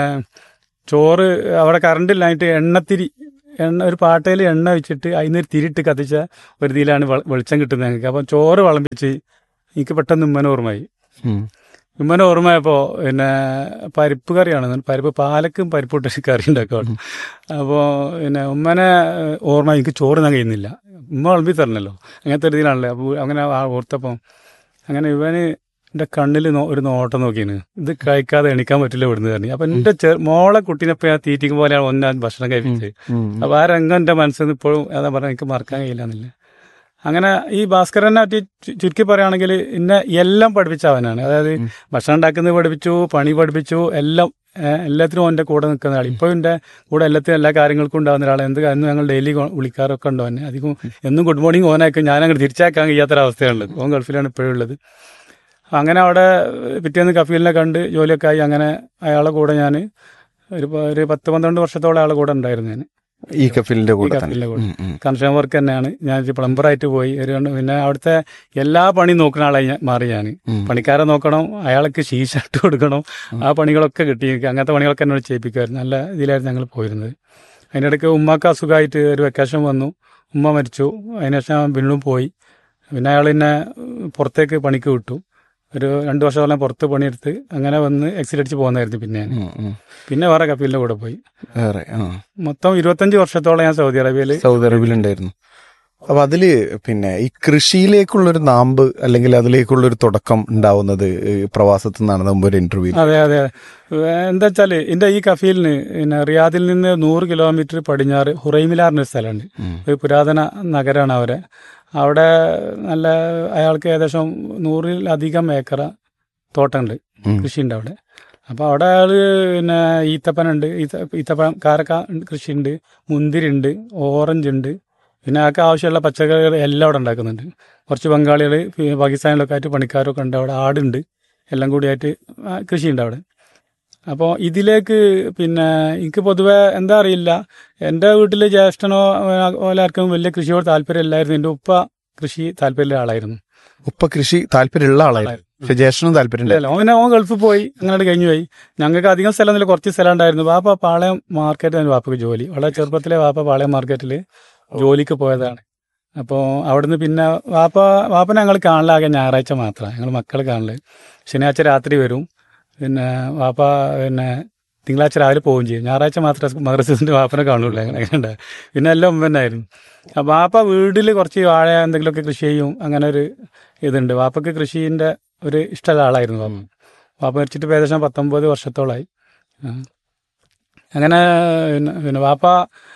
ചോറ് അവിടെ കറണ്ട് ഇല്ലായിട്ട് എണ്ണത്തിരി എണ്ണ ഒരു പാട്ടയിൽ എണ്ണ വെച്ചിട്ട് അതിന് ഒരു തിരിട്ട് കത്തിച്ച ഒരു ഇതിലാണ് വെള- വെളിച്ചം കിട്ടുന്നത് ഞങ്ങൾക്ക് അപ്പം ചോറ് വിളമ്പിച്ച് എനിക്ക് പെട്ടെന്ന് ഉമ്മനെ ഓർമ്മയായി ഉം. ഉമ്മനെ ഓർമ്മയപ്പോൾ പിന്നെ പരിപ്പ് കറിയാണ് പരിപ്പ് പാലക്കും പരിപ്പ് ഇട്ട കറി ഉണ്ടാക്കുവാണ് അപ്പോൾ പിന്നെ ഉമ്മനെ ഏഹ്, ഓർമ്മ എനിക്ക് ചോറ് ഞാൻ കഴിയുന്നില്ല ഉമ്മ വിളമ്പി തരണല്ലോ അങ്ങനത്തെ ഒരു ഇതിലാണല്ലോ അപ്പോൾ അങ്ങനെ ആ ഓർത്തപ്പം അങ്ങനെ ഇവന് എൻ്റെ കണ്ണിൽ നോ- ഒരു നോട്ടം നോക്കിയാണ് ഇത് കഴിക്കാതെ എണിക്കാൻ പറ്റില്ല ഇവിടുന്ന് പറഞ്ഞു അപ്പം എൻ്റെ ചെ മോളെ കുട്ടീനെപ്പോൾ ഞാൻ തീറ്റിക്കും പോലെയാണ് ഒന്നാം ഭക്ഷണം കഴിപ്പിച്ചത് ഉം. അപ്പോൾ ആ രംഗം എൻ്റെ മനസ്സിൽ നിന്ന് ഇപ്പോഴും അതാ പറഞ്ഞാൽ എനിക്ക് മറക്കാൻ കഴിയില്ല എന്നില്ല അങ്ങനെ ഈ ഭാസ്കരനെ പറ്റി ചു- ചുരുക്കി പറയുകയാണെങ്കിൽ എന്നെ എല്ലാം പഠിപ്പിച്ച അവനാണ് അതായത് ഭക്ഷണം ഉണ്ടാക്കുന്നത് പഠിപ്പിച്ചു പണി പഠിപ്പിച്ചു എല്ലാം ഏഹ്, എല്ലാത്തിനും എൻ്റെ കൂടെ നിൽക്കുന്ന ആൾ ഇപ്പോൾ എൻ്റെ കൂടെ എല്ലാത്തിനും എല്ലാ കാര്യങ്ങൾക്കും ഉണ്ടാകുന്ന ഒരാൾ എന്ത് കാര്യം ഞങ്ങൾ ഡെയിലി വിളിക്കാറൊക്കെ ഉണ്ടോ എന്നെ അധികം എന്നും ഗുഡ് മോർണിംഗ് ഓനാക്കി ഞാൻ അങ്ങോട്ട് തിരിച്ചാക്കാൻ കഴിയാത്തൊരവസ്ഥയാണുള്ളത് ഓൻ ഗൾഫിലാണ് ഇപ്പോഴും ഉള്ളത് അങ്ങനെ അവിടെ പിറ്റേന്ന് കഫീലിനെ കണ്ട് ജോലിയൊക്കെ ആയി അങ്ങനെ അയാളെ കൂടെ ഞാൻ ഒരു പ- ഒരു പത്ത് പന്ത്രണ്ട് വർഷത്തോളം അയാളെ കൂടെ ഉണ്ടായിരുന്നു ഞാൻ ഈ കഫിലിന്റെ ഈ കൂടെ തന്നെ കഫീലിന്റെ കൂടെ ഉം, ഉം. കൺസ്ട്രക്ഷൻ വർക്ക് തന്നെയാണ് ഞാൻ ഒരു പ്ലംബറായിട്ട് പോയി ഒരു രണ്ട് പിന്നെ അവിടുത്തെ എല്ലാ പണിയും നോക്കുന്ന ആളായി ഞാൻ- മാറി ഞാൻ ഉം. പണിക്കാരെ നോക്കണം അയാൾക്ക് ശീശ ഇട്ട് കൊടുക്കണം ആ പണികളൊക്കെ കിട്ടി എനിക്ക് അങ്ങനത്തെ പണികളൊക്കെ എന്നോട് ചെയ്യിപ്പിക്കുമായിരുന്നു നല്ല ഇതിലായിരുന്നു ഞങ്ങൾ പോയിരുന്നത് അതിൻ്റെ ഇടയ്ക്ക് ഉമ്മക്ക് അസുഖമായിട്ട് ഒരു വെക്കേഷൻ വന്നു ഉമ്മ മരിച്ചു അതിനുശേഷം വീണ്ടും പോയി പിന്നെ അയാൾ എന്നെ പുറത്തേക്ക് പണിക്ക് വിട്ടു ഒരു രണ്ട് വർഷത്തോളം പുറത്ത് പണിയെടുത്ത് അങ്ങനെ വന്ന് എക്സിറ്റ് അടിച്ച് പോകുന്നതായിരുന്നു പിന്നെ ഞാൻ. ഉം, ഉം. പിന്നെ വേറെ കപ്പീലിൻ്റെ കൂടെ പോയി വേറെ ആ മൊത്തം ഇരുപത്തഞ്ച് വർഷത്തോളം ഞാൻ സൗദി അറേബ്യയിൽ സൗദി അറേബ്യയിലുണ്ടായിരുന്നു അപ്പൊ അതില് പിന്നെ ഈ കൃഷിയിലേക്കുള്ളൊരു നാമ്പ് അല്ലെങ്കിൽ അതിലേക്കുള്ളൊരു തുടക്കം ഉണ്ടാവുന്നത് ഈ പ്രവാസത്തിൽ നിന്നാണ് മുമ്പ് ഒരു ഇന്റർവ്യൂ അതെ അതെ എന്താ വെച്ചാല് എന്റെ ഈ കഫീലിന് പിന്നെ റിയാദിൽ നിന്ന് നൂറ് കിലോമീറ്റർ പടിഞ്ഞാറ് ഹുറൈമിലാറിന് ഒരു സ്ഥലമുണ്ട് ഒരു പുരാതന നഗരമാണ് അവരെ അവിടെ നല്ല അയാൾക്ക് ഏകദേശം നൂറിലധികം ഏക്കറ തോട്ടമുണ്ട് ഉം. കൃഷിയുണ്ട് അവിടെ അപ്പോൾ അവിടെ ആള് പിന്നെ ഈത്തപ്പനുണ്ട് ഈത്ത ഈത്തപ്പഴം കാരക്ക കൃഷിയുണ്ട് മുന്തിരി ഉണ്ട് ഓറഞ്ച് ഉണ്ട് പിന്നെ ആൾക്ക് ആവശ്യമുള്ള പച്ചക്കറികൾ എല്ലാം അവിടെ ഉണ്ടാക്കുന്നുണ്ട് കുറച്ച് ബംഗാളികൾ പാകിസ്ഥാനിലൊക്കെ ആയിട്ട് പണിക്കാരൊക്കെ ഉണ്ട് അവിടെ ആടുണ്ട് എല്ലാം കൂടിയായിട്ട് ആ, കൃഷിയുണ്ട് അവിടെ അപ്പോൾ ഇതിലേക്ക് പിന്നെ എനിക്ക് പൊതുവെ എന്താ അറിയില്ല എൻ്റെ വീട്ടിൽ ജ്യേഷ്ഠനോ പോലെ ആർക്കും വലിയ കൃഷിയോട് താല്പര്യമില്ലായിരുന്നു എൻ്റെ ഉപ്പ കൃഷി താല്പര്യമുള്ള ആളായിരുന്നു ഉപ്പ കൃഷി താല്പര്യമുള്ള ആളായിരുന്നു പക്ഷെ ജ്യേഷ്ഠനും താല്പര്യമില്ല ഇല്ല ഓൻ ഓൻ ഗൾഫിൽ പോയി അങ്ങനെ കഴിഞ്ഞു പോയി ഞങ്ങൾക്ക് അധികം സ്ഥലം ഒന്നുമില്ല കുറച്ച് സ്ഥലം ഉണ്ടായിരുന്നു വാപ്പ പാളയം മാർക്കറ്റ് വാപ്പക്ക് ജോലി വളരെ ചെറുപ്പത്തിലെ വാപ്പ പാളയം മാർക്കറ്റിൽ ജോലിക്ക് പോയതാണ് അപ്പോൾ അവിടുന്ന് പിന്നെ വാപ്പ വാപ്പനെ ഞങ്ങൾ കാണലാകെ ഞായറാഴ്ച മാത്രമാണ് ഞങ്ങൾ മക്കൾ കാണല് ശനിയാഴ്ച രാത്രി വരും പിന്നെ വാപ്പ പിന്നെ തിങ്കളാഴ്ച രാവിലെ പോവുകയും ചെയ്യും ഞായറാഴ്ച മാത്രമേ മദ്രസിന്റെ വാപ്പനെ കാണുള്ളൂ അങ്ങനെ ഉണ്ട് പിന്നെ എല്ലാം ഉമ്മനായിരുന്നു അപ്പം വാപ്പ വീട്ടിൽ കുറച്ച് വാഴ എന്തെങ്കിലുമൊക്കെ കൃഷി ചെയ്യും അങ്ങനെ ഒരു ഇതുണ്ട് വാപ്പക്ക് കൃഷിന്റെ ഒരു ഇഷ്ടമുള്ള ആളായിരുന്നു വാപ്പ വാപ്പ മരിച്ചിട്ട് ഇപ്പൊ ഏകദേശം പത്തൊമ്പത് വർഷത്തോളമായി ആ. അങ്ങനെ പിന്നെ പിന്നെ വാപ്പ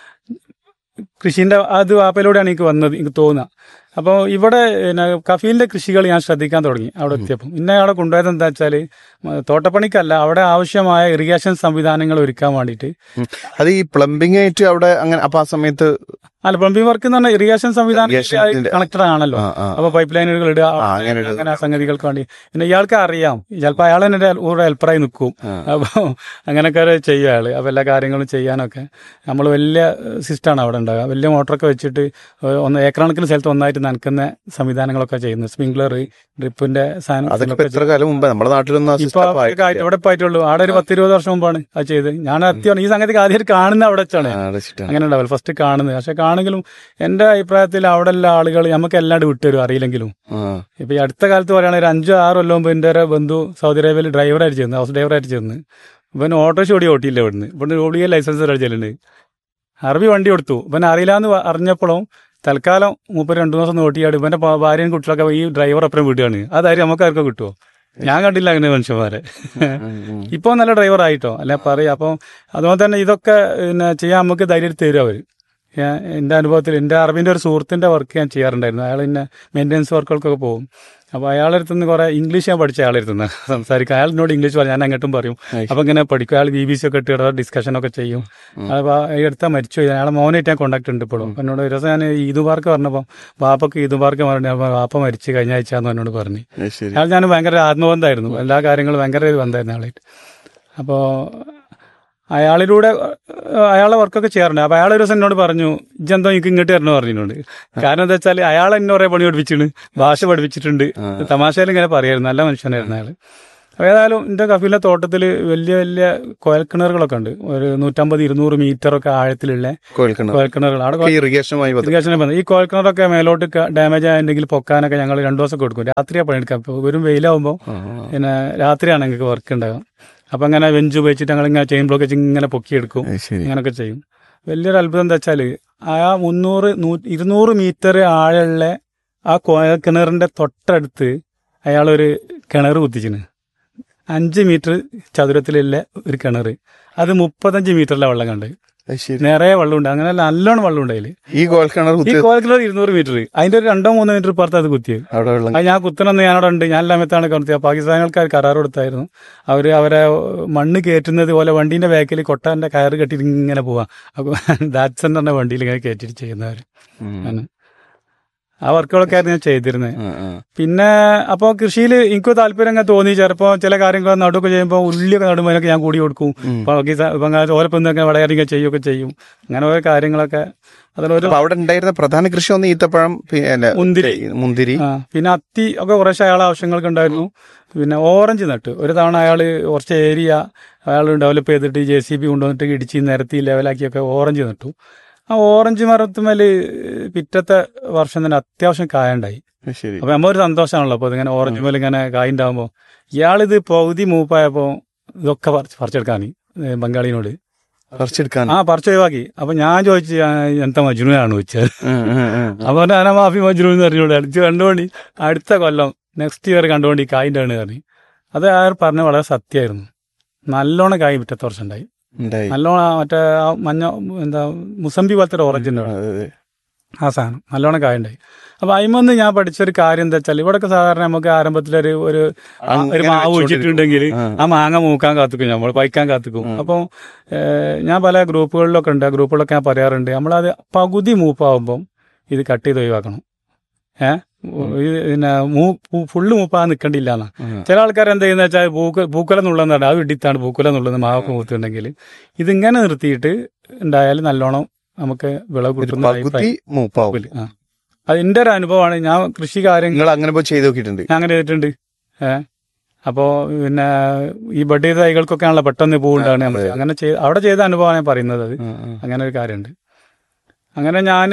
കൃഷിന്റെ അത് വാപ്പയിലൂടെയാണ് എനിക്ക് വന്നത് എനിക്ക് തോന്നുക അപ്പോൾ ഇവിടെ പിന്നെ കഫീലിന്റെ കൃഷികൾ ഞാൻ ശ്രദ്ധിക്കാൻ തുടങ്ങി അവിടെ എത്തിയപ്പോൾ ഇന്നെ അവിടെ കൊണ്ടുപോയത് എന്താ വെച്ചാൽ തോട്ടപ്പണിക്കല്ല അവിടെ ആവശ്യമായ ഇറിഗേഷൻ സംവിധാനങ്ങൾ ഒരുക്കാൻ വേണ്ടിയിട്ട് അത് ഈ പ്ലംബിംഗ് ആയിട്ട് അവിടെ അങ്ങനെ അപ്പൊ ആ സമയത്ത് അല്ല പ്ലംബിംഗ് വർക്ക് എന്ന് പറഞ്ഞാൽ ഇറിഗേഷൻ സംവിധാനം Irrigation-ന്റെ- കണക്റ്റഡ് ആണല്ലോ ആ, ആ. അപ്പൊ പൈപ്പ് ലൈനുകൾ ഇടുക ആ, അങ്ങനെ ഒരു- അങ്ങനെ ആ സംഗതികൾക്ക് വേണ്ടി പിന്നെ ഇയാൾക്ക് അറിയാം ചിലപ്പോൾ അയാൾ തന്നെ കൂടെ ഹെൽപ്പറായി നിൽക്കും അപ്പോൾ അങ്ങനെയൊക്കെ ചെയ്യുക അയാൾ അപ്പോൾ എല്ലാ കാര്യങ്ങളും ചെയ്യാനൊക്കെ നമ്മൾ വലിയ സിസ്റ്റമാണ് അവിടെ ഉണ്ടാകുക വലിയ മോട്ടറൊക്കെ വെച്ചിട്ട് ഒന്ന് ഏക്കറണക്കിന് സ്ഥലത്ത് ഒന്നായിട്ട് നനക്കുന്ന സംവിധാനങ്ങളൊക്കെ ചെയ്യുന്നത് സ്പ്രിംഗ്ലർ ഡ്രിപ്പിന്റെ അതൊക്കെ ഇപ്പൊ എത്ര കാലം മുമ്പ് നമ്മുടെ നാട്ടിലൊന്നും ആ ഇപ്പൊ system ആയിട്ടില്ല. ഇവിടെ ഇപ്പൊ ആയിട്ടുള്ളൂ അവിടെ ഒരു പത്തിരുപത് വർഷം മുമ്പാണ് അത് ചെയ്ത് ഞാൻ എത്തിയാണ് ഈ സംഗതി ആദ്യമായിട്ട് കാണുന്ന അവിടെ വെച്ചാണ് ആ, അടച്ചിട്ടാണ്. അങ്ങനെ ഉണ്ടാവില്ല ഫസ്റ്റ് കാണുന്നത് പക്ഷെ കാണെങ്കിലും എന്റെ അഭിപ്രായത്തിൽ അവിടെ ഉള്ള ആളുകൾ നമുക്ക് എല്ലാണ്ട് വിട്ടുതരും അറിയില്ലെങ്കിലും ആ. ഇപ്പൊ ഈ അടുത്ത കാലത്ത് പറയുകയാണെങ്കിൽ ഒരു അഞ്ചോ ആറോ കൊല്ലം മുമ്പ് എന്റെ ഒരു ബന്ധു സൗദി അറേബ്യയിൽ ഡ്രൈവറായിട്ട് ചെയ്യുന്നത് ഹൗസ് ഡ്രൈവറായിട്ട് ചെയ്യുന്നത് ഇവൻ ഓട്ടോറിക്ഷ ഓടി ഓട്ടിയില്ല ഇവിടുന്ന് ഇവിടുന്ന് ഓടിയ ലൈസൻസ് അടിച്ചിട്ടുണ്ട് അറബി വണ്ടി കൊടുത്തു ഇവൻ അറിയില്ലാന്ന് വ- അറിഞ്ഞപ്പോഴും തൽക്കാലം മൂപ്പര് രണ്ടു ദിവസം ഓട്ടിയാട് ഇവന്റെ ഭാ- ഭാര്യയും കുട്ടികളൊക്കെ ഈ ഡ്രൈവർ അപ്പുറം വിടുകയാണ് അതായത് നമുക്ക് ആർക്കും കിട്ടുമോ ഞാൻ കണ്ടില്ല അങ്ങനെ മനുഷ്യന്മാരെ ഇപ്പൊ നല്ല ഡ്രൈവർ ആയിട്ടോ അല്ല പറയാ അപ്പം അതുപോലെ തന്നെ ഇതൊക്കെ പിന്നെ ചെയ്യാൻ നമുക്ക് ധൈര്യം തരും അവര് ഞാൻ എന്റെ അനുഭവത്തിൽ എന്റെ അറബിന്റെ ഒരു സുഹൃത്തിന്റെ വർക്ക് ഞാൻ ചെയ്യാറുണ്ടായിരുന്നു അയാൾ പിന്നെ മെയിൻ്റെനൻസ് വർക്കുകൾക്കൊക്കെ പോകും അപ്പൊ അയാളുടെ അടുത്ത് നിന്ന് കുറെ ഇംഗ്ലീഷ് ഞാൻ പഠിച്ച അയാളുടെ അടുത്ത് നിന്ന് സംസാരിക്കും അയാൾ എന്നോട് ഇംഗ്ലീഷ് പറയും ഞാൻ അങ്ങോട്ടും പറയും അപ്പൊ ഇങ്ങനെ പഠിക്കും അയാൾ ബി ബി സി ഒക്കെ ഇട്ട് ഡിസ്കഷൻ ഒക്കെ ചെയ്യും അപ്പൊ ഈ അടുത്ത മരിച്ചു പോയി. അയാളെ മോനായിട്ട് ഞാൻ കോണ്ടാക്ട് ഉണ്ട് ഇപ്പോഴും അപ്പൊ എന്നോട് ഒരു ദിവസം ഞാൻ ഈദ് പാർക്ക് പറഞ്ഞപ്പോൾ വാപ്പക്ക് ഈദ് പാർക്ക് പറഞ്ഞു അപ്പൊ വാപ്പ മരിച്ച് കഴിഞ്ഞ ആഴ്ച എന്ന് എന്നോട് പറഞ്ഞു അത് ശരി അയാൾ ഞാൻ ഭയങ്കര ആത്മബന്ധമായിരുന്നു എല്ലാ കാര്യങ്ങളും ഭയങ്കര ഒരു ബന്ധമായിരുന്നു അയാളായിട്ട് അപ്പോൾ അയാളിലൂടെ ഏഹ്, അയാളെ വർക്കൊക്കെ ചെയ്യാറുണ്ട് അപ്പൊ അയാൾ ഒരു ദിവസം എന്നോട് പറഞ്ഞു ഇജെന്തോ എനിക്ക് ഇങ്ങോട്ട് വരണം പറഞ്ഞിട്ടുണ്ട് കാരണം എന്താ വെച്ചാൽ അയാൾ എന്നെ കുറെ പണി പഠിപ്പിച്ചിട്ടുണ്ട് ഭാഷ പഠിപ്പിച്ചിട്ടുണ്ട് തമാശയിൽ ഇങ്ങനെ പറയായിരുന്നു നല്ല മനുഷ്യനായിരുന്നു അയാൾ അപ്പൊ ഏതായാലും എന്റെ കഫീലെ തോട്ടത്തിൽ വലിയ വലിയ കുഴൽക്കിണറുകളൊക്കെ ഉണ്ട് ഒരു നൂറ്റമ്പത് ഇരുന്നൂറ് മീറ്റർ ഒക്കെ ആഴത്തിലുള്ള കോഴിക്കണ കുഴൽക്കിണറുകൾ അവിടെ ഇറിഗേഷനുമായി ബന്ധപ്പെട്ട് ഇറിഗേഷനെ ബന്ധം ഈ കോഴക്കിണറൊക്കെ മേലോട്ട് ഡാമേജ് ആയിട്ടുണ്ടെങ്കിൽ പൊക്കാനൊക്കെ ഞങ്ങൾ രണ്ടു ദിവസം കൊടുക്കും രാത്രിയാ പണിയെടുക്കാം ഇപ്പൊ വെറും വെയിലാവുമ്പോൾ പിന്നെ രാത്രിയാണ് ഞങ്ങൾക്ക് വർക്ക് ഉണ്ടാകുക അപ്പൊ അങ്ങനെ വെഞ്ച് ഉപയോഗിച്ചിട്ട് ഞങ്ങൾ ഇങ്ങനെ ചെയിൻ ബ്ലോക്ക് വെച്ച് ഇങ്ങനെ പൊക്കിയെടുക്കും അത് ശരി ഇങ്ങനൊക്കെ ചെയ്യും വലിയൊരു അത്ഭുതം എന്താ വെച്ചാല് ആ മുന്നൂറ് നൂ- ഇരുന്നൂറ് മീറ്റർ ആഴമുള്ള ആ കോഴക്കിണറിന്റെ തൊട്ടടുത്ത് അയാൾ ഒരു കിണർ കുത്തിച്ചിന് അഞ്ച് മീറ്റർ ചതുരത്തിലുള്ള ഒരു കിണർ അത് മുപ്പത്തഞ്ച് മീറ്ററിലെ വെള്ളം കണ്ട് അത് ശരി നിറയെ വെള്ളമുണ്ട് അങ്ങനെ നല്ലോണം വെള്ളമുണ്ട് അതില് ഈ കോഴിക്കിണർ ഈ കുത്തി കോഴക്കിണർ ഇരുന്നൂറ് മീറ്റർ അതിന്റെ ഒരു രണ്ടോ മൂന്നോ മീറ്റർ പുറത്ത് അത് കുത്തിയത് അവിടെ വെള്ളം അത് ഞാൻ കുത്തണമെന്ന് ഞാനവിടെ ഉണ്ട് ഞാൻ എല്ലാമത്താണ് കടത്തിയത് പാകിസ്ഥാനികൾക്ക് അത് കരാർ കൊടുത്തായിരുന്നു അവര് അവരെ മണ്ണ് കയറ്റുന്നത് പോലെ വണ്ടീന്റെ ബാക്കിൽ കൊട്ടാന്റെ കയറ് കെട്ടിട്ട് ഇങ്ങനെ പോവാ അപ്പൊ ദാറ്റ്സൺ പറഞ്ഞ വണ്ടിയിൽ ഇങ്ങനെ കയറ്റിട്ട് ചെയ്യുന്നവര് ആണ്. ആ വർക്കുകളൊക്കെ ആയിരുന്നു ഞാൻ ചെയ്തിരുന്നത് ആ, ആ. പിന്നെ അപ്പോൾ കൃഷിയിൽ എനിക്ക് താല്പര്യം അങ്ങനെ തോന്നി ചിലപ്പോൾ ചില കാര്യങ്ങൾ നടുവൊക്കെ ചെയ്യുമ്പോൾ ഉള്ളിയൊക്കെ നടുമ്പോഴൊക്കെ ഞാൻ കൂടി കൊടുക്കും പാകിസ്ഥാൻ ഓലപ്പൊന്നൊക്കെ വളരെയധികം ചെയ്യുകയൊക്കെ ചെയ്യും അങ്ങനെ ഓരോ കാര്യങ്ങളൊക്കെ അതിലൊരു അപ്പൊ അവിടെ ഉണ്ടായിരുന്ന പ്രധാന കൃഷി ഒന്ന് ഈത്തപ്പഴം പിന്നെ മുന്തിരി. മുന്തിരി ആ പിന്നെ അത്തി ഒക്കെ കുറേശ്ശെ അയാളെ ആവശ്യങ്ങൾക്ക് ഉണ്ടായിരുന്നു പിന്നെ ഓറഞ്ച് നട്ട് ഒരു തവണ അയാൾ കുറച്ച് ഏരിയ അയാൾ ഡെവലപ്പ് ചെയ്തിട്ട് ജെ സി ബി കൊണ്ടുവന്നിട്ട് ഇടിച്ച് നിരത്തി ലെവലാക്കിയൊക്കെ ഓറഞ്ച് നട്ടു ആ ഓറഞ്ച് മരത്തുമേൽ പിറ്റത്തെ വർഷം തന്നെ അത്യാവശ്യം കായുണ്ടായി അത് ശരി അപ്പൊ നമ്മൊരു സന്തോഷമാണല്ലോ അപ്പൊ ഇതിങ്ങനെ ഓറഞ്ച് മേലെ ഇങ്ങനെ കായുണ്ടാകുമ്പോ ഇയാളിത് പകുതി മൂപ്പായപ്പോ ഇതൊക്കെ പറിച്ച് പറിച്ചെടുക്കാൻ ബംഗാളിനോട് പറിച്ചെടുക്കാൻ ആ പറിച്ച് ഒഴിവാക്കി അപ്പൊ ഞാൻ ചോദിച്ചു "ആ, എന്താ മജ്നുവാണ് ചോദിച്ചത് ഉം, ഉം, ഉം. അപ്പൊ ഞാൻ മാഫി മജ്നു എന്ന് പറഞ്ഞോണ്ട് അടിച്ച് കണ്ടുകൊണ്ട് അടുത്ത കൊല്ലം നെക്സ്റ്റ് ഇയർ കണ്ടുകൊണ്ട് ഈ കായിന്റെ ആണ് പറഞ്ഞു അത് അയാൾ പറഞ്ഞ വളരെ സത്യമായിരുന്നു നല്ലോണം കായ് പിറ്റത്തെ വർഷം ഉണ്ടായി ഉണ്ടായി നല്ലോണം ആ മറ്റേ ആ മഞ്ഞ എന്താ മുസമ്പി പോലത്തെ ഒരു ഓറഞ്ച് ഉണ്ട് അവിടെ. അതെ, അതെ. ആ സാധനം നല്ലോണം കായ ഉണ്ടായി അപ്പൊ അയിമന്ന് ഞാൻ പഠിച്ചൊരു കാര്യം എന്താ വെച്ചാൽ ഇവിടെയൊക്കെ സാധാരണ നമുക്ക് ആരംഭത്തിലൊരു ഒരു ആ, ഒരു അങ്ങനെ മാവ് വെച്ചോണ്ടിരിക്കും. ഒഴിച്ചിട്ടുണ്ടെങ്കിൽ ആ. ആ മാങ്ങ മൂക്കാൻ കാത്തുക്കും നമ്മൾ പൈക്കാൻ കാത്തുക്കും അപ്പോൾ ഞാൻ പല ഗ്രൂപ്പുകളിലൊക്കെ ഉണ്ട് ആ ഗ്രൂപ്പുകളിലൊക്കെ ഞാൻ പറയാറുണ്ട് നമ്മളത് പകുതി മൂപ്പാവുമ്പം ഇത് കട്ട് ചെയ്ത് ഒഴിവാക്കണം ഏഹ് പിന്നെ മൂ ഫുള്ള് മൂപ്പാ നിൽക്കണ്ടില്ല എന്നാ ചില ആൾക്കാർ എന്ത് ചെയ്യുന്ന വെച്ചാൽ പൂക്ക പൂക്കുല നുള്ളെന്ന് പറഞ്ഞാൽ അത് ഇടിത്താണ് പൂക്കുല നുള്ളുന്നത് മാവൊക്കെ മൂത്തുണ്ടെങ്കിൽ ഇതിങ്ങനെ നിർത്തിയിട്ട് ഉണ്ടായാൽ നല്ലോണം നമുക്ക് വിളവ് ഇത് കിട്ടുന്ന പകുതി മൂപ്പാവും type ആ. അത് എന്റെ ഒരു അനുഭവമാണ് ഞാൻ കൃഷി കാര്യങ്ങൾ നിങ്ങൾ അങ്ങനെ പോയി ചെയ്ത് നോക്കിയിട്ടുണ്ട് ഞാൻ അങ്ങനെ ചെയ്തിട്ടുണ്ട് ഏഹ് അപ്പോ പിന്നെ ഈ ബഡ് ചെയ്ത തൈകൾക്കൊക്കെയാണല്ലോ പെട്ടെന്ന് പൂവുണ്ടാണ് നമ്മൾ അങ്ങനെ ചെയ്ത് അവിടെ ചെയ്ത അനുഭവമാണ് ഞാൻ പറയുന്നത് അത് അങ്ങനെ ഒരു കാര്യമുണ്ട് അങ്ങനെ ഞാൻ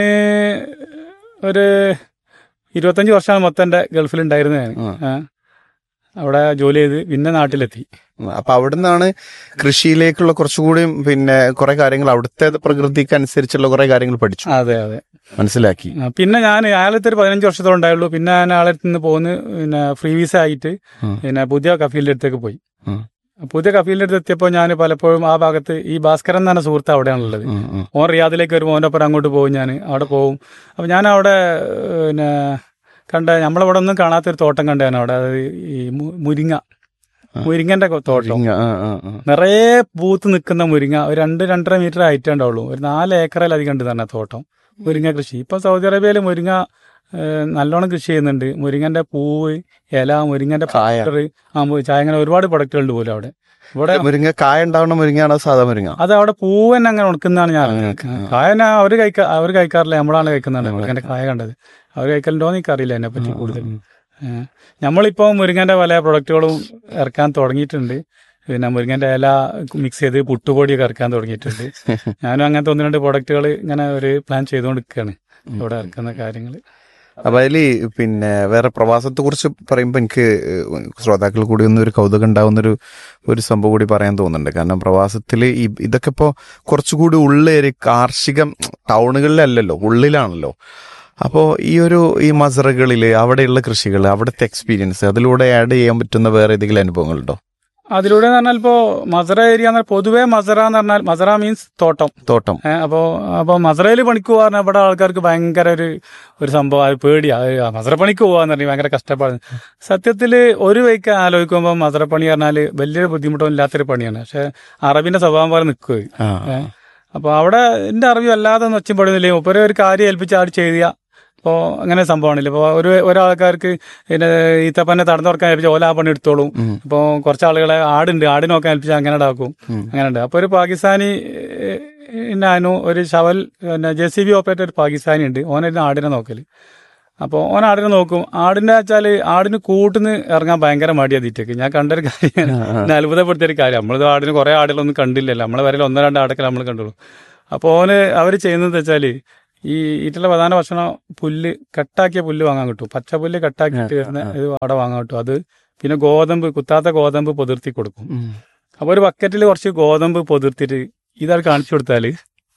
ഒരു ഇരുപത്തഞ്ച് വർഷമാണ് മൊത്തം എൻ്റെ ഗൾഫിലുണ്ടായിരുന്നത് ഞാൻ ആ. ഏ. അവിടെ ജോലി ചെയ്ത് പിന്നെ നാട്ടിലെത്തി അപ്പൊ അവിടുന്നാണ് കൃഷിയിലേക്കുള്ള കുറച്ചുകൂടി പിന്നെ കുറെ കാര്യങ്ങൾ അവിടുത്തെ പ്രകൃതിക്ക് അനുസരിച്ചുള്ള കുറെ കാര്യങ്ങൾ പഠിച്ചു അതെ അതെ മനസ്സിലാക്കി ആ, പിന്നെ ഞാൻ അയാളത്തെ ഒരു പതിനഞ്ച് വർഷത്തോളം ഉണ്ടായുള്ളൂ പിന്നെ ഞാൻ ആളെ നിന്ന് പോന്ന് പിന്നെ ഫ്രീ വിസ ആയിട്ട് ഉം. പിന്നെ പുതിയ കഫീലിന്റെ അടുത്തേക്ക് പോയി ഉം. പുതിയ കഫീലിന്റെ അടുത്ത് എത്തിയപ്പോൾ ഞാൻ പലപ്പോഴും ആ ഭാഗത്ത് ഈ ഭാസ്കരൻ എന്ന് പറഞ്ഞ സുഹൃത്ത് അവിടെയാണുള്ളത് ഉം, ഉം. ഓൻ റിയാദിലേക്ക് വരുമ്പോൾ ഓൻ്റെ ഒപ്പം അങ്ങോട്ട് പോകും ഞാൻ അവിടെ പോകും അപ്പം ഞാൻ അവിടെ ഏഹ്, പിന്നെ കണ്ട നമ്മളിവിടെ ഒന്നും കാണാത്തൊരു തോട്ടം കണ്ടു ഞാൻ അവിടെ അത് ഈ മു- മുരിങ്ങ മുരിങ്ങന്റെ കൊ- തോട്ടം ഇങ്ങ, ആ, ആ, ആ. നിറയെ പൂത്ത് നിൽക്കുന്ന മുരിങ്ങ ഒരു രണ്ട് രണ്ടര മീറ്റർ ഹൈറ്റ് ഉണ്ടാവുള്ളൂ ഒരു നാല് ഏക്കറിലധികം ഉണ്ട് തന്നെ തോട്ടം മുരിങ്ങ കൃഷി ഇപ്പൊ സൗദി അറേബ്യയിൽ മുരിങ്ങ ഏഹ്, നല്ലോണം കൃഷി ചെയ്യുന്നുണ്ട് മുരിങ്ങന്റെ പൂവ് ഇല മുരിങ്ങന്റെ കായ. പൗഡർ ആ മു- ചായ അങ്ങനെ ഒരുപാട് പ്രൊഡക്റ്റുകളുണ്ട് പോലും അവിടെ ഇവിടെ മുരിങ്ങ കായ ഉണ്ടാവുന്ന മുരിങ്ങയാണോ സാധാ മുരിങ്ങ അത് അവിടെ പൂവ് തന്നെ അങ്ങനെ ഉണക്കുന്നതാണ് ഞാൻ അങ്ങനെ അറിഞ്ഞത്. കായ തന്നെ അവര് കഴിക്കാ അവര് കഴിക്കാറില്ല നമ്മളാണ് കഴിക്കുന്നതാണ് മുരിങ്ങന്റെ കായ കണ്ടത് അവർ കഴിക്കലുണ്ടോ എന്ന് എനിക്കറിയില്ല എന്നെ പറ്റി കൂടുതൽ ഏഹ്. നമ്മളിപ്പോ മുരിങ്ങന്റെ പല പ്രൊഡക്റ്റുകളും ഇറക്കാൻ തുടങ്ങിയിട്ടുണ്ട് പിന്നെ മുരിങ്ങന്റെ ഇല മിക്സ് ചെയ്ത് പുട്ടുപൊടിയൊക്കെ ഇറക്കാൻ തുടങ്ങിയിട്ടുണ്ട് ഞാനും അങ്ങനത്തെ ഒന്ന് രണ്ട് പ്രൊഡക്റ്റുകൾ ഇങ്ങനെ ഒരു പ്ലാൻ ചെയ്തുകൊണ്ടിരിക്കുകയാണ് ഇവിടെ ഇറക്കുന്ന കാര്യങ്ങൾ അപ്പൊ അതില് പിന്നെ വേറെ പ്രവാസത്തെ കുറിച്ച് പറയുമ്പോൾ എനിക്ക് ശ്രോതാക്കൾ കൂടി ഒന്ന് ഒരു കൗതുകം ഉണ്ടാവുന്ന ഒരു ഒരു സംഭവം കൂടി പറയാൻ തോന്നുന്നുണ്ട് കാരണം പ്രവാസത്തിൽ ഈ ഇതൊക്കെ ഇപ്പോൾ കുറച്ചുകൂടി ഉള്ളേരി കാർഷിക ടൗണുകളിലല്ലല്ലോ ഉള്ളിലാണല്ലോ അപ്പോൾ ഈ ഒരു ഈ മസറകളിൽ അവിടെയുള്ള കൃഷികൾ അവിടുത്തെ എക്സ്പീരിയൻസ് അതിലൂടെ ആഡ് ചെയ്യാൻ പറ്റുന്ന വേറെ ഏതെങ്കിലും അനുഭവങ്ങളുണ്ടോ അതിലൂടെ എന്ന് പറഞ്ഞാൽ ഇപ്പോ മസറ ഏരിയ എന്ന് പറഞ്ഞാൽ പൊതുവെ മസറ എന്ന് പറഞ്ഞാൽ മസറ മീൻസ് തോട്ടം തോട്ടം ഏഹ് അപ്പോ അപ്പൊ മസറയിൽ പണിക്ക് പോകാൻ ഇവിടെ ആൾക്കാർക്ക് ഭയങ്കര ഒരു ഒരു സംഭവം അത് പേടിയാ അത് ആ മസറ പണിക്ക് പോകാന്ന് പറഞ്ഞാൽ ഭയങ്കര കഷ്ടപ്പാട് സത്യത്തില് ഒരു വൈക്ക് ആലോചിക്കുമ്പോൾ മസറ പണി പറഞ്ഞാൽ വലിയൊരു ബുദ്ധിമുട്ടൊന്നും ഇല്ലാത്തൊരു പണിയാണ് പക്ഷെ അറബിന്റെ സ്വഭാവം പോലെ നിൽക്കുക ആ, ഏഹ് അപ്പൊ അവിടെ എന്റെ അറിവ് അല്ലാതെ ഒന്നും ഒച്ചയും പടുന്നില്ലേ ഒപ്പരെ ഒരു കാര്യം ഏൽപ്പിച്ച് ആട് ചെയ്യുക അപ്പോൾ അങ്ങനെ സംഭവമാണില്ല ഇപ്പോൾ ഒരു ഒരാൾക്കാർക്ക് പിന്നെ ഈത്തപ്പന്നെ തടന്നു തുറക്കാൻ ഏൽപ്പിച്ച ഓല ആ പണി എടുത്തോളും ഇപ്പോൾ കുറച്ച് ആളുകളെ ആടുണ്ട് ആടിനെ നോക്കാൻ ഏൽപ്പിച്ച് അങ്ങനെ ഇടാക്കും അങ്ങനെ ഉണ്ട് അപ്പോൾ ഒരു പാകിസ്ഥാനി ഞാനും ഒരു ശവൽ പിന്നെ ജെ സി ബി ഓപ്പറേറ്റർ ഒരു പാകിസ്ഥാനി ഉണ്ട് ഓനായിരുന്നു ആടിനെ നോക്കല് അപ്പോൾ ഓൻ ആടിനെ നോക്കും ആടിനെ വെച്ചാൽ ആടിന് കൂട്ടിന്ന് ഇറങ്ങാൻ ഭയങ്കര മടിയാ തീറ്റക്ക് ഞാൻ കണ്ടൊരു കാര്യം എന്നെ അത്ഭുതപ്പെടുത്തിയ ഒരു കാര്യം നമ്മളിത് ആടിന് കുറേ ആടുകളൊന്നും കണ്ടില്ലല്ലോ നമ്മളെ വരയിൽ ഒന്നോ രണ്ടോ ആടൊക്കെ നമ്മൾ കണ്ടുള്ളൂ അപ്പോൾ ഓന് അവർ ചെയ്യുന്നത് വെച്ചാൽ ഈ ഈറ്റുള്ള പ്രധാന ഭക്ഷണം പുല്ല് കട്ടാക്കിയ പുല്ല് വാങ്ങാൻ കിട്ടും പച്ച പുല്ല് കട്ടാക്കിയിട്ട് വരുന്ന ഇത് അവിടെ വാങ്ങാൻ കിട്ടും അത് പിന്നെ ഗോതമ്പ് കുത്താത്ത ഗോതമ്പ് പൊതിർത്തി കൊടുക്കും അപ്പൊ ഒരു ബക്കറ്റിൽ കുറച്ച് ഗോതമ്പ് പൊതിർത്തിട്ട് ഇതാൾ കാണിച്ചു കൊടുത്താല്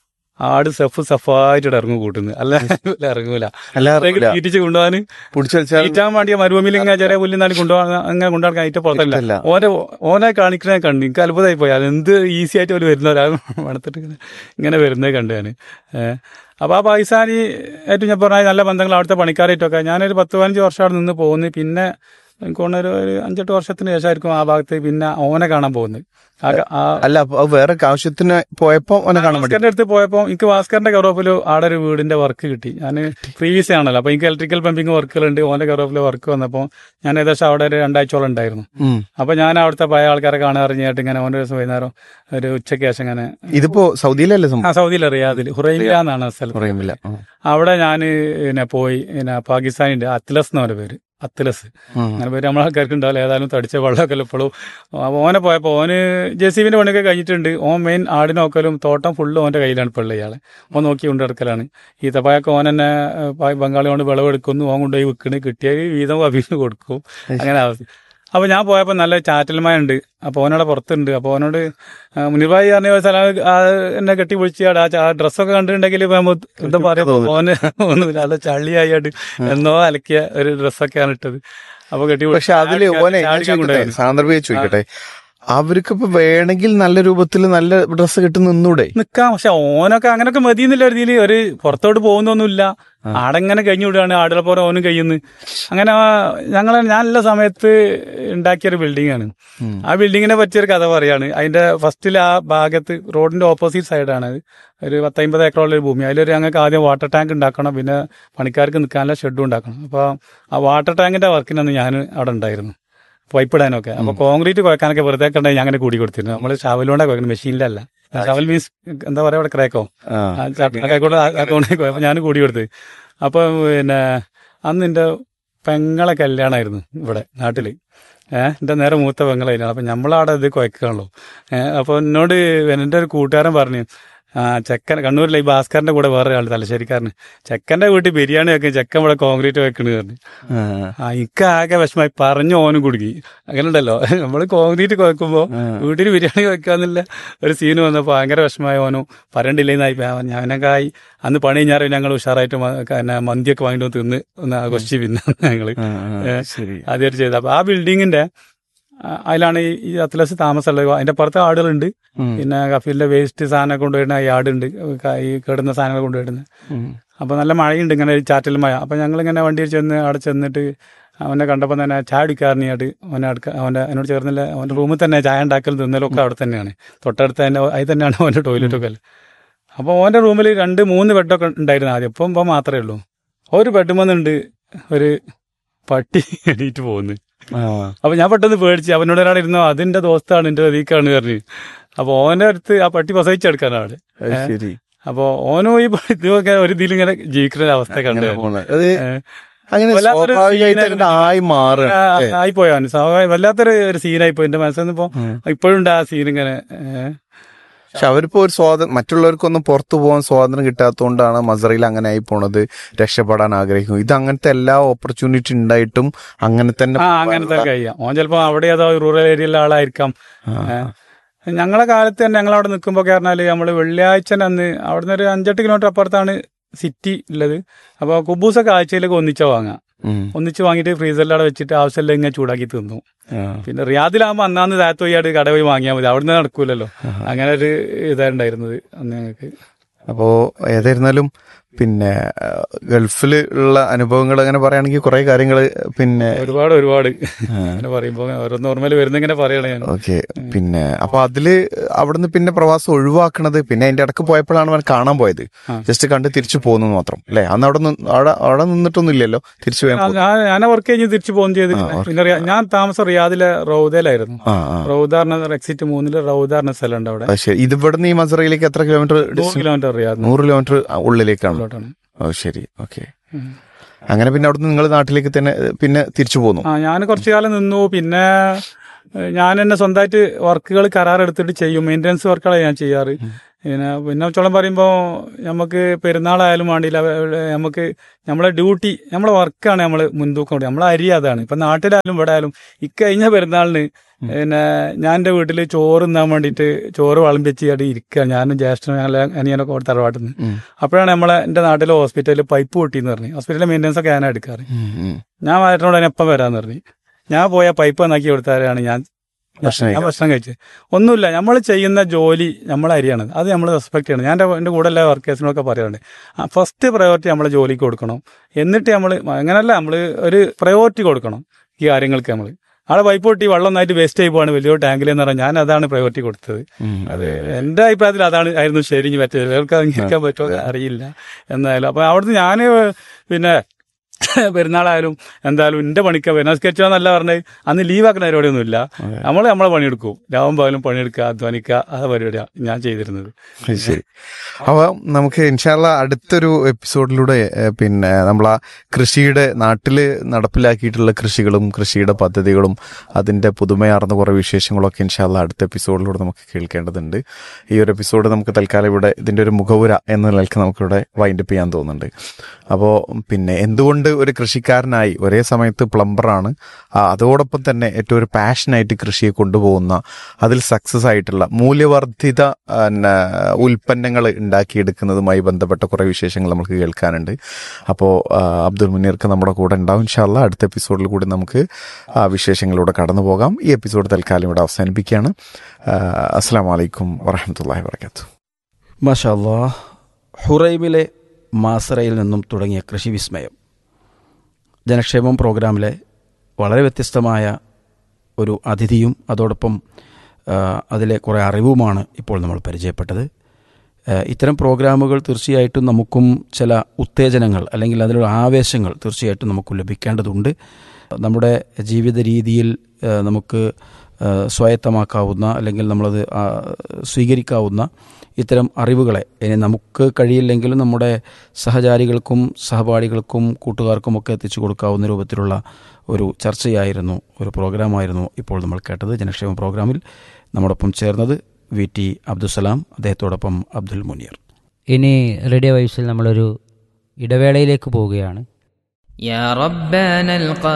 ആട് സഫ് സഫായിട്ട് ഇറങ്ങും കൂട്ടുന്നു അല്ല ഇറങ്ങൂല അല്ല തീറ്റിച്ച് കൊണ്ടുപോകാൻ പിടിച്ചു വലിച്ചാൽ തീറ്റാൻ വേണ്ടിയ മരുഭൂമിയിൽ ഇങ്ങനെ ചെറിയ പുല്ലിന്നാലും കൊണ്ടുപോകാൻ അങ്ങനെ കൊണ്ടുപോകാൻ അതിന്റെ പുറത്തല്ല ഇഷ്ടല്ല. ഓനെ ഓനെ കാണിക്കണ കണ്ടു എനിക്ക് അത്ഭുതമായി പോയി അത് എന്ത് ഈസി ആയിട്ട് അവർ വരുന്നവരാ മണത്തിട്ട് ഇങ്ങനെ ഇങ്ങനെ വരുന്നത് കണ്ടു ഞാൻ ഏഹ് അപ്പൊ ആ പാകിസ്ഥാനി ഏറ്റവും ഞാൻ പറഞ്ഞ നല്ല ബന്ധങ്ങൾ അവിടുത്തെ പണിക്കാരായിട്ടൊക്കെ ഞാനൊരു പത്ത് പതിനഞ്ച് വർഷം അവിടെ നിന്ന് പോകുന്നു പിന്നെ എനിക്ക് തോന്നുന്നു ഒരു ഒരു അഞ്ചെട്ട് വർഷത്തിന് ശേഷമായിരിക്കും ആ ഭാഗത്ത് പിന്നെ ഓനെ കാണാൻ പോകുന്നത് ആ- ആ അല്ല അപ്പൊ അത് വേറെ ആവശ്യത്തിന് പോയപ്പോ അവനെ കാണാൻ വേണ്ടി ഭാസ്കറിന്റെ അടുത്ത് പോയപ്പോൾ എനിക്ക് ഭാസ്കറിന്റെ കറോപ്പിൽ ആടെ ഒരു വീടിന്റെ വർക്ക് കിട്ടി ഞാൻ പ്രീവിയസ് ആണല്ലോ അപ്പൊ എനിക്ക് ഇലക്ട്രിക്കൽ പമ്പിങ് വർക്കുകളുണ്ട് ഓന്റെ കറോപ്പിൽ വർക്ക് വന്നപ്പോൾ ഞാൻ ഏകദേശം അവിടെ ഒരു രണ്ടാഴ്ചയോളം ഉണ്ടായിരുന്നു ഉം. അപ്പൊ ഞാൻ അവിടുത്തെ പഴയ ആൾക്കാരെ കാണാൻ അറിഞ്ഞിട്ട് ഇങ്ങനെ ഓരോ ദിവസം വൈകുന്നേരം ഒരു ഉച്ചയ്ക്ക് ശേഷം ഇങ്ങനെ ഇതിപ്പോ സൗദിയിലല്ലേ ആ സംഭവം സൗദിയിൽ റിയാദിൽ ഹുറൈമില എന്നാണ് ആ സ്ഥലം പറയുമില്ല അവിടെ ഞാൻ പിന്നെ പോയി പിന്നെ പാകിസ്ഥാനിന്റെ അത്ലസ് എന്ന് പറഞ്ഞ പേര് അത്ലസ് അങ്ങനെ പേര് നമ്മളെ ആൾക്കാർക്ക് ഉണ്ടാവില്ല ഏതായാലും തടിച്ച വെള്ളമൊക്കെ എപ്പോഴും ഓനെ പോയപ്പോൾ ഓന് ജെ സി ബിന്റെ പണിയൊക്കെ കഴിഞ്ഞിട്ടുണ്ട് ഓൻ മെയിൻ ആട് നോക്കലും തോട്ടം ഫുള്ള് ഓന്റെ കയ്യിലാണ് ഇപ്പോൾ ഇയാളെ ഓൻ നോക്കി കൊണ്ട് നടക്കലാണ് ഈ തപ്പായൊക്കെ ഓൻ തന്നെ ഏഹ്, പ- ബംഗാളി കൊണ്ട് വിളവെടുക്കുന്നു ഓൻ കൊണ്ടുപോയി വിൽക്കണ് കിട്ടിയ വീതം അഭിന് കൊടുക്കും അങ്ങനെ അവസ്ഥ അപ്പൊ ഞാൻ പോയപ്പോ നല്ല ചാറ്റൽമയ ഉണ്ട് അപ്പൊ ഓനോടെ പുറത്തുണ്ട് അപ്പൊ ഓനോട് ആ, മുനിഭായി പറഞ്ഞ ഒരു സ്ഥലം ആ, എന്നെ കെട്ടി പൊളിച്ചാട് ആ ഡ്രസ്സൊക്കെ കണ്ടിട്ടുണ്ടെങ്കിൽ ഇപ്പൊ നമ്മ എന്താ പറയാ ഓന് ഒന്നുമില്ല നല്ല ചള്ളിയായിട്ട് എന്നോ അലക്കിയ ഒരു ഡ്രസ്സൊക്കെയാണ് ഇട്ടത് അപ്പൊ കെട്ടി പക്ഷെ അതില് ഓനെ ഞാൻ ചോദിക്കട്ടെ സാന്ദർഭിക ചോദിക്കട്ടെ അവർക്ക് ഇപ്പൊ വേണമെങ്കിൽ നല്ല രൂപത്തിൽ നല്ല ഡ്രസ്സ് കിട്ടി നിന്നൂടെ നിക്കാം പക്ഷെ ഓനൊക്കെ അങ്ങനൊക്കെ മതി എന്നുള്ള രീതിയിൽ ഒരു പുറത്തോട്ട് പോകുന്നൊന്നുമില്ല ആടെങ്ങനെ കഴിഞ്ഞു വിടുകയാണ് ആടുകളെ പോലെ ഓനും കഴിയുന്നു അങ്ങനെ ഞങ്ങൾ ഞാൻ എല്ലാ സമയത്ത് ഉണ്ടാക്കിയൊരു ബിൽഡിംഗ് ആണ് ആ ബിൽഡിങ്ങിനെ പറ്റിയൊരു കഥ പറയാണ് അതിന്റെ ഫസ്റ്റിൽ ആ ഭാഗത്ത് റോഡിന്റെ ഓപ്പോസിറ്റ് സൈഡാണ് അത് ഒരു പത്തമ്പത് ഏക്കറുള്ള ഒരു ഭൂമി അതിലൊരു ഞങ്ങൾക്ക് ആദ്യം വാട്ടർ ടാങ്ക് ഉണ്ടാക്കണം പിന്നെ പണിക്കാർക്ക് നിൽക്കാനുള്ള ഷെഡും ഉണ്ടാക്കണം അപ്പോൾ ആ വാട്ടർ ടാങ്കിന്റെ വർക്കിനന്ന് ഞാൻ അവിടെ ഉണ്ടായിരുന്നു പൈപ്പ് ഇടാനൊക്കെ അപ്പൊ കോൺക്രീറ്റ് കുഴക്കാനൊക്കെ വെറുതെ കണ്ടെങ്കിൽ ഞാൻ അങ്ങനെ കൂടി കൊടുത്തിരുന്നു നമ്മൾ ഷാവലുകൊണ്ടാ കുഴക്കുന്നത് മെഷീനിലല്ല ഷാവൽ മീൻസ് എന്താ പറയാ അവിടെ ക്രേക്കോ അപ്പൊ ഞാൻ കൂടി കൊടുത്ത് അപ്പൊ പിന്നെ അന്ന് എന്റെ പെങ്ങളെ കല്യാണമായിരുന്നു ഇവിടെ നാട്ടില് ഏഹ് എന്റെ നേരെ മൂത്ത പെങ്ങളായിരുന്നു അപ്പൊ നമ്മളവിടെ ഇത് കുഴക്കാണല്ലോ ഏഹ് അപ്പൊ എന്നോട് എന്റെ ഒരു കൂട്ടുകാരൻ പറഞ്ഞു ആ ചെക്കൻ കണ്ണൂരിലെ ഈ ഭാസ്കറിന്റെ കൂടെ വേറെ ആള് തലശ്ശേരിക്കാരന് ചെക്കന്റെ വീട്ടിൽ ബിരിയാണി വെക്കും ചെക്കൻ ഇവിടെ കോൺക്രീറ്റ് വെക്കണ് പറഞ്ഞു ആ എനിക്ക് ആകെ വിഷമായി പറഞ്ഞു ഓനും കുടുങ്ങി അങ്ങനെ ഉണ്ടല്ലോ നമ്മള് കോൺക്രീറ്റ് കുഴക്കുമ്പോ വീട്ടിൽ ബിരിയാണി വെക്കാന്നില്ല ഒരു സീന് വന്നപ്പോ ഭയങ്കര വിഷമായി ഓനും പറയണ്ടില്ലെന്നായി ഞാനൊക്കെയായി അന്ന് പണി കഴിഞ്ഞാൽ ഞങ്ങൾ ഉഷാറായിട്ട് മ- പിന്നെ മന്തിയൊക്കെ വാങ്ങിട്ട് വന്ന് തിന്ന് ഒന്ന് ആഘോഷിച്ച് പിന്നെ ഞങ്ങള് ഏഹ് ശരി ആദ്യമായിട്ട് ചെയ്തത് അപ്പൊ ആ ബിൽഡിങ്ങിന്റെ ആ, അതിലാണ് ഈ- ഈ അത്ലസ് താമസമുള്ളത് അതിന്റെ പുറത്ത് ആടുകളുണ്ട് പിന്നെ കഫീലിന്റെ വേസ്റ്റ് സാധനം കൊണ്ടുവരുന്ന യാർഡ് ഉണ്ട് ഈ കേടുന്ന സാധനങ്ങൾ കൊണ്ടുവരുന്നത് അപ്പൊ നല്ല മഴയുണ്ട് ഇങ്ങനെ ഒരു ചാറ്റൽ മഴ അപ്പൊ ഞങ്ങൾ ഇങ്ങനെ വണ്ടിയിൽ ചെന്ന് അവിടെ ചെന്നിട്ട് അവനെ കണ്ടപ്പോൾ തന്നെ ചായ അടിക്കാറിനായിട്ട് അവനെ അടുക്ക അവന്റെ എന്നോട് ചേർന്നില്ല അവന്റെ റൂമിൽ തന്നെ ചായ ഉണ്ടാക്കലും തിന്നലും ഒക്കെ അവിടെ തന്നെയാണ് തൊട്ടടുത്ത് തന്നെ അതിൽ തന്നെയാണ് അവന്റെ ടോയ്ലറ്റൊക്കെ അപ്പോൾ ഓന്റെ റൂമിൽ രണ്ട് മൂന്ന് ബെഡൊക്കെ ഉണ്ടായിരുന്നു ആദ്യം ഇപ്പം ഇപ്പം മാത്രമേ ഉള്ളൂ ഒരു ബെഡുമെന്നുണ്ട് ഒരു പട്ടി എണീറ്റ് പോകുന്നു അപ്പൊ ഞാൻ പെട്ടെന്ന് പേടിച്ച് അവനോട് ഒരാൾ ഇരുന്നോ അതിന്റെ ദോസ്താണ് എന്റെ പ്രതീക്കാണ് പറഞ്ഞു അപ്പൊ ഓന്റെ അടുത്ത് ആ പട്ടി പ്രസവിച്ചെടുക്കാനാണ് അത് ശരി അപ്പൊ ഓനോ ഈ ഇതൊക്കെ ഒരു ഇതിൽ ഇങ്ങനെ ജീവിക്കുന്ന ഒരു അവസ്ഥ കണ്ടു അങ്ങനെ പോണ്. അത് ഏഹ്. അങ്ങനെ വല്ലാത്തൊരു സ്വാഭാവികമായിട്ട് സീനായിരുന്നു. അങ്ങട് ആയി മാറുക ആയിപ്പോയാണ് സ്വാഭാവികം വല്ലാത്തൊരു ഒരു സീനായി പോയി എന്റെ മനസ്സിൽ ഇപ്പോ ഇപ്പോഴും ഉണ്ട് ആ സീൻ ഇങ്ങനെ ഏഹ്. പക്ഷെ അവരിപ്പോ ഒരു സ്വാതന്ത്ര്യം മറ്റുള്ളവർക്കൊന്നും പുറത്തു പോകാൻ സ്വാതന്ത്ര്യം കിട്ടാത്തതുകൊണ്ടാണ് മസറയിൽ അങ്ങനെ ആയി പോണത് രക്ഷപ്പെടാൻ ആഗ്രഹിക്കും ഇത് അങ്ങനത്തെ എല്ലാ ഓപ്പർച്യൂണിറ്റി ഉണ്ടായിട്ടും അങ്ങനെ തന്നെ ആ അങ്ങനത്തെ കഴിയാം ഓൻ ചിലപ്പോ അവിടെ ഏതോ റൂറൽ ഏരിയയിലെ ആളായിരിക്കാം ഏഹ്. ഞങ്ങളെ കാലത്ത് തന്നെ ഞങ്ങൾ അവിടെ നിൽക്കുമ്പോൾ പറഞ്ഞാല് നമ്മള് വെള്ളിയാഴ്ച അന്ന് അവിടുന്ന് ഒരു അഞ്ചെട്ട് കിലോമീറ്റർ അപ്പുറത്താണ് സിറ്റി ഉള്ളത് അപ്പൊ കുബൂസൊക്കെ ആഴ്ചയിലേക്ക് ഒന്നിച്ചാ വാങ്ങാം ഉം. ഒന്നിച്ച് വാങ്ങിയിട്ട് ഫ്രീസറിൽ അവിടെ വെച്ചിട്ട് ആവശ്യമില്ല ഇങ്ങനെ ചൂടാക്കി തിന്നു ആ. പിന്നെ റിയാദിലാകുമ്പോൾ അന്നാന്ന് താഴത്ത് പോയി കട പോയി വാങ്ങിയാൽ മതി അവിടുന്ന് നടക്കൂലല്ലോ അങ്ങനെ ഒരു ഇതായിട്ടുണ്ടായിരുന്നത് അന്ന് ഞങ്ങൾക്ക് അപ്പോ ഏതായിരുന്നാലും പിന്നെ ഗൾഫിൽ ഉള്ള അനുഭവങ്ങൾ അങ്ങനെ പറയുകയാണെങ്കിൽ കുറെ കാര്യങ്ങൾ പിന്നെ ഒരുപാട് ഒരുപാട് അങ്ങനെ പറയുമ്പോ ഓരോന്ന് ഓർമ്മയിൽ വരുന്ന ഇങ്ങനെ പറയണേ ഞാൻ ഓക്കെ പിന്നെ അപ്പൊ അതില് അവിടുന്ന് പിന്നെ പ്രവാസം ഒഴിവാക്കണത് പിന്നെ അതിന്റെ ഇടക്ക് പോയപ്പോഴാണ് അവൻ കാണാൻ പോയത് ജസ്റ്റ് കണ്ട് തിരിച്ചു പോകുന്നു മാത്രം അല്ലെ അന്ന് അവിടെ നിന്ന്- അവിടെ അവിടെ നിന്നിട്ടൊന്നും ഇല്ലല്ലോ തിരിച്ചു പോയാൽ ആ, ഞാൻ ഞാൻ വർക്ക് കഴിഞ്ഞ് തിരിച്ചു പോകും ചെയ്ത് പിന്നെ റിയാ- ഞാൻ താമസം റിയാദിലെ റൗദയിലായിരുന്നു ആ ആ റൗദ പറഞ്ഞ എക്സിറ്റ് മൂന്നില് റൗദ പറഞ്ഞ സ്ഥലമുണ്ട് അവിടെ അത് ശരി ഇത് ഇവിടുന്ന് ഈ മസറയിലേക്ക് എത്ര കിലോമീറ്റർ നൂറ് കിലോമീറ്റർ റിയാദ് നൂറ് കിലോമീറ്റർ ഉള്ളിലേക്കാണ് ഉള്ളിലോട്ടാണ് ഓ ശരി ഓക്കെ അങ്ങനെ പിന്നെ അവിടുന്ന് നിങ്ങൾ നാട്ടിലേക്ക് തന്നെ ഏ, പിന്നെ തിരിച്ചു പോന്നു ആ ഞാൻ കുറച്ചു കാലം നിന്നു പിന്നെ ഏഹ്, ഞാൻ തന്നെ സ്വന്തമായിട്ട് വർക്കുകൾ കരാർ എടുത്തിട്ട് ചെയ്യും മെയിൻ്റനൻസ് വർക്കുകളാണ് ഞാൻ ചെയ്യാറ് പിന്നെ പിന്നെ ചോളം പറയുമ്പോൾ നമുക്ക് പെരുന്നാളായാലും വേണ്ടിയില്ല അവ- നമുക്ക് നമ്മളെ ഡ്യൂട്ടി നമ്മളെ വർക്കാണ് നമ്മൾ മുൻതൂക്കം കൊടുക്കുക. നമ്മളെ അരി അതാണ് ഇപ്പൊ നാട്ടിലായാലും ഇവിടെ ആയാലും ഇക്കഴിഞ്ഞ പെരുന്നാളിന് പിന്നെ ഞാൻ എൻ്റെ വീട്ടിൽ ചോറ് തിന്നാൻ വേണ്ടിയിട്ട് ചോറ് വിളമ്പി വെച്ച് അവിടെ ഇരിക്കുക ഞാനും ജ്യേഷ്ഠനും ഞങ്ങളെ അനിയനൊക്കെ അവിടെ തറവാട്ടിൽ നിന്ന് അപ്പോഴാണ് നമ്മളെ എൻ്റെ നാട്ടിലെ ഹോസ്പിറ്റലിൽ പൈപ്പ് പൊട്ടിയെന്ന് പറഞ്ഞു ഹോസ്പിറ്റലിലെ മെയിൻ്റനൻസ് ഒക്കെ ഞാനാണ് എടുക്കാറ് ഞാൻ വയറ്റിനോട് തന്നെ എപ്പം വരാന്ന് പറഞ്ഞു ഞാൻ പോയ പൈപ്പ് നന്നാക്കി കൊടുത്താലാണ് ഞാൻ ഭക്ഷണം ഞാൻ ഭക്ഷണം കഴിച്ചത് ഒന്നുമില്ല നമ്മൾ ചെയ്യുന്ന ജോലി നമ്മളെ അരിയാണ് അത് നമ്മൾ റെസ്പെക്ട് ചെയ്യണം ഞാൻ എൻ്റെ എൻ്റെ കൂടെ എല്ലാ വർക്കേഴ്സിനൊക്കെ പറയാറുണ്ട് ഫസ്റ്റ് പ്രയോറിറ്റി നമ്മളെ ജോലിക്ക് കൊടുക്കണം എന്നിട്ട് നമ്മൾ അങ്ങനല്ല നമ്മൾ ഒരു പ്രയോറിറ്റി കൊടുക്കണം ഈ കാര്യങ്ങൾക്ക് നമ്മൾ ആളെ പൈപ്പ് പൊട്ടി വെള്ളം നന്നായിട്ട് വേസ്റ്റ് ആയി പോവാണ് വലിയൊരു ടാങ്കിൽ എന്ന് പറഞ്ഞാൽ ഞാൻ അതാണ് പ്രയോറിറ്റി കൊടുത്തത് അതെ എന്റെ അഭിപ്രായത്തിൽ അതാണ് ആയിരുന്നു ശരി ഇനി മറ്റേ ചിലർക്ക് അംഗീകരിക്കാൻ പറ്റുമോ എന്ന് അറിയില്ല എന്നായാലും അപ്പൊ അവിടുന്ന് ഞാൻ പിന്നെ പെരുന്നാളായാലും എന്തായാലും എന്റെ പണിക്ക പെരുന്നാൾ സ്കെച്ചാന്നല്ല പറഞ്ഞത് അന്ന് ലീവാക്കുന്ന പരിപാടിയൊന്നും ഇല്ല നമ്മൾ നമ്മളെ പണിയെടുക്കും രാവും പകലും പണിയെടുക്കുക അധ്വാനിക്കുക ആ പരിപാടിയാണ് ഞാൻ ചെയ്തിരുന്നത് അത് ശരി അപ്പൊ നമുക്ക് ഇൻഷാല്ല അടുത്തൊരു എപ്പിസോഡിലൂടെ ഏഹ്, പിന്നെ നമ്മൾ ആ കൃഷിയുടെ നാട്ടില് നടപ്പിലാക്കിയിട്ടുള്ള കൃഷികളും കൃഷിയുടെ പദ്ധതികളും അതിന്റെ പുതുമയാർന്ന കുറെ വിശേഷങ്ങളൊക്കെ ഇൻഷാല്ല അടുത്ത എപ്പിസോഡിലൂടെ നമുക്ക് കേൾക്കേണ്ടതുണ്ട് ഈ ഒരു എപ്പിസോഡ് നമുക്ക് തൽക്കാലം ഇവിടെ ഇതിന്റെ ഒരു മുഖവുര എന്ന നിലയ്ക്ക് നമുക്കിവിടെ വൈൻഡപ്പ് ചെയ്യാൻ തോന്നുന്നുണ്ട് അപ്പോൾ പിന്നെ എന്തുകൊണ്ട് ഒരു കൃഷിക്കാരനായി ഒരേ സമയത്ത് പ്ലംബറാണ് ആ, അതോടൊപ്പം തന്നെ ഏറ്റവും ഒരു പാഷനായിട്ട് കൃഷിയെ കൊണ്ടുപോകുന്ന അതിൽ സക്സസ് ആയിട്ടുള്ള മൂല്യവർദ്ധിത ഉൽപ്പന്നങ്ങൾ ഉണ്ടാക്കിയെടുക്കുന്നതുമായി ബന്ധപ്പെട്ട കുറേ വിശേഷങ്ങൾ നമുക്ക് കേൾക്കാനുണ്ട് അപ്പോൾ അബ്ദുൽ മുനീർക്ക് നമ്മുടെ കൂടെ ഉണ്ടാവും ഇൻഷാല്ല അടുത്ത എപ്പിസോഡിൽ കൂടി നമുക്ക് ആ വിശേഷങ്ങളിലൂടെ കടന്നു പോകാം ഈ എപ്പിസോഡ് തൽക്കാലം ഇവിടെ അവസാനിപ്പിക്കുകയാണ് ആ, അസ്സാം വലൈക്കും വറഹമത്തല്ലാഹി വർക്കാത്തു മാഷാ അല്ലാ ഹുറൈമിലെ മാസറയിൽ നിന്നും തുടങ്ങിയ കൃഷി വിസ്മയം ജനക്ഷേമം പ്രോഗ്രാമിലെ വളരെ വ്യത്യസ്തമായ ഒരു അതിഥിയും അതോടൊപ്പം ആ, അതിലെ കുറേ അറിവുമാണ് ഇപ്പോൾ നമ്മൾ പരിചയപ്പെട്ടത് ആ, ഇത്തരം പ്രോഗ്രാമുകൾ തീർച്ചയായിട്ടും നമുക്കും ചില ഉത്തേജനങ്ങൾ അല്ലെങ്കിൽ അതിലുള്ള ആവേശങ്ങൾ തീർച്ചയായിട്ടും നമുക്ക് ലഭിക്കേണ്ടതുണ്ട് നമ്മുടെ ജീവിത രീതിയിൽ ആ, നമുക്ക് ആ, സ്വായത്തമാക്കാവുന്ന അല്ലെങ്കിൽ നമ്മളത് ആ, സ്വീകരിക്കാവുന്ന ഇത്തരം അറിവുകളെ ഇനി നമുക്ക് കഴിയില്ലെങ്കിലും നമ്മുടെ സഹചാരികൾക്കും സഹപാഠികൾക്കും കൂട്ടുകാർക്കുമൊക്കെ എത്തിച്ചു കൊടുക്കാവുന്ന രൂപത്തിലുള്ള ഒരു ചർച്ചയായിരുന്നു ഒരു പ്രോഗ്രാമായിരുന്നു ഇപ്പോൾ നമ്മൾ കേട്ടത് ജനക്ഷേമ പ്രോഗ്രാമിൽ നമ്മോടൊപ്പം ചേർന്നത് വി ടി അബ്ദുസലാം അദ്ദേഹത്തോടൊപ്പം അബ്ദുൽ മുനീർ ഇനി റേഡിയോ വൈബ്സിൽ നമ്മളൊരു ഇടവേളയിലേക്ക് പോവുകയാണ് يا ربنا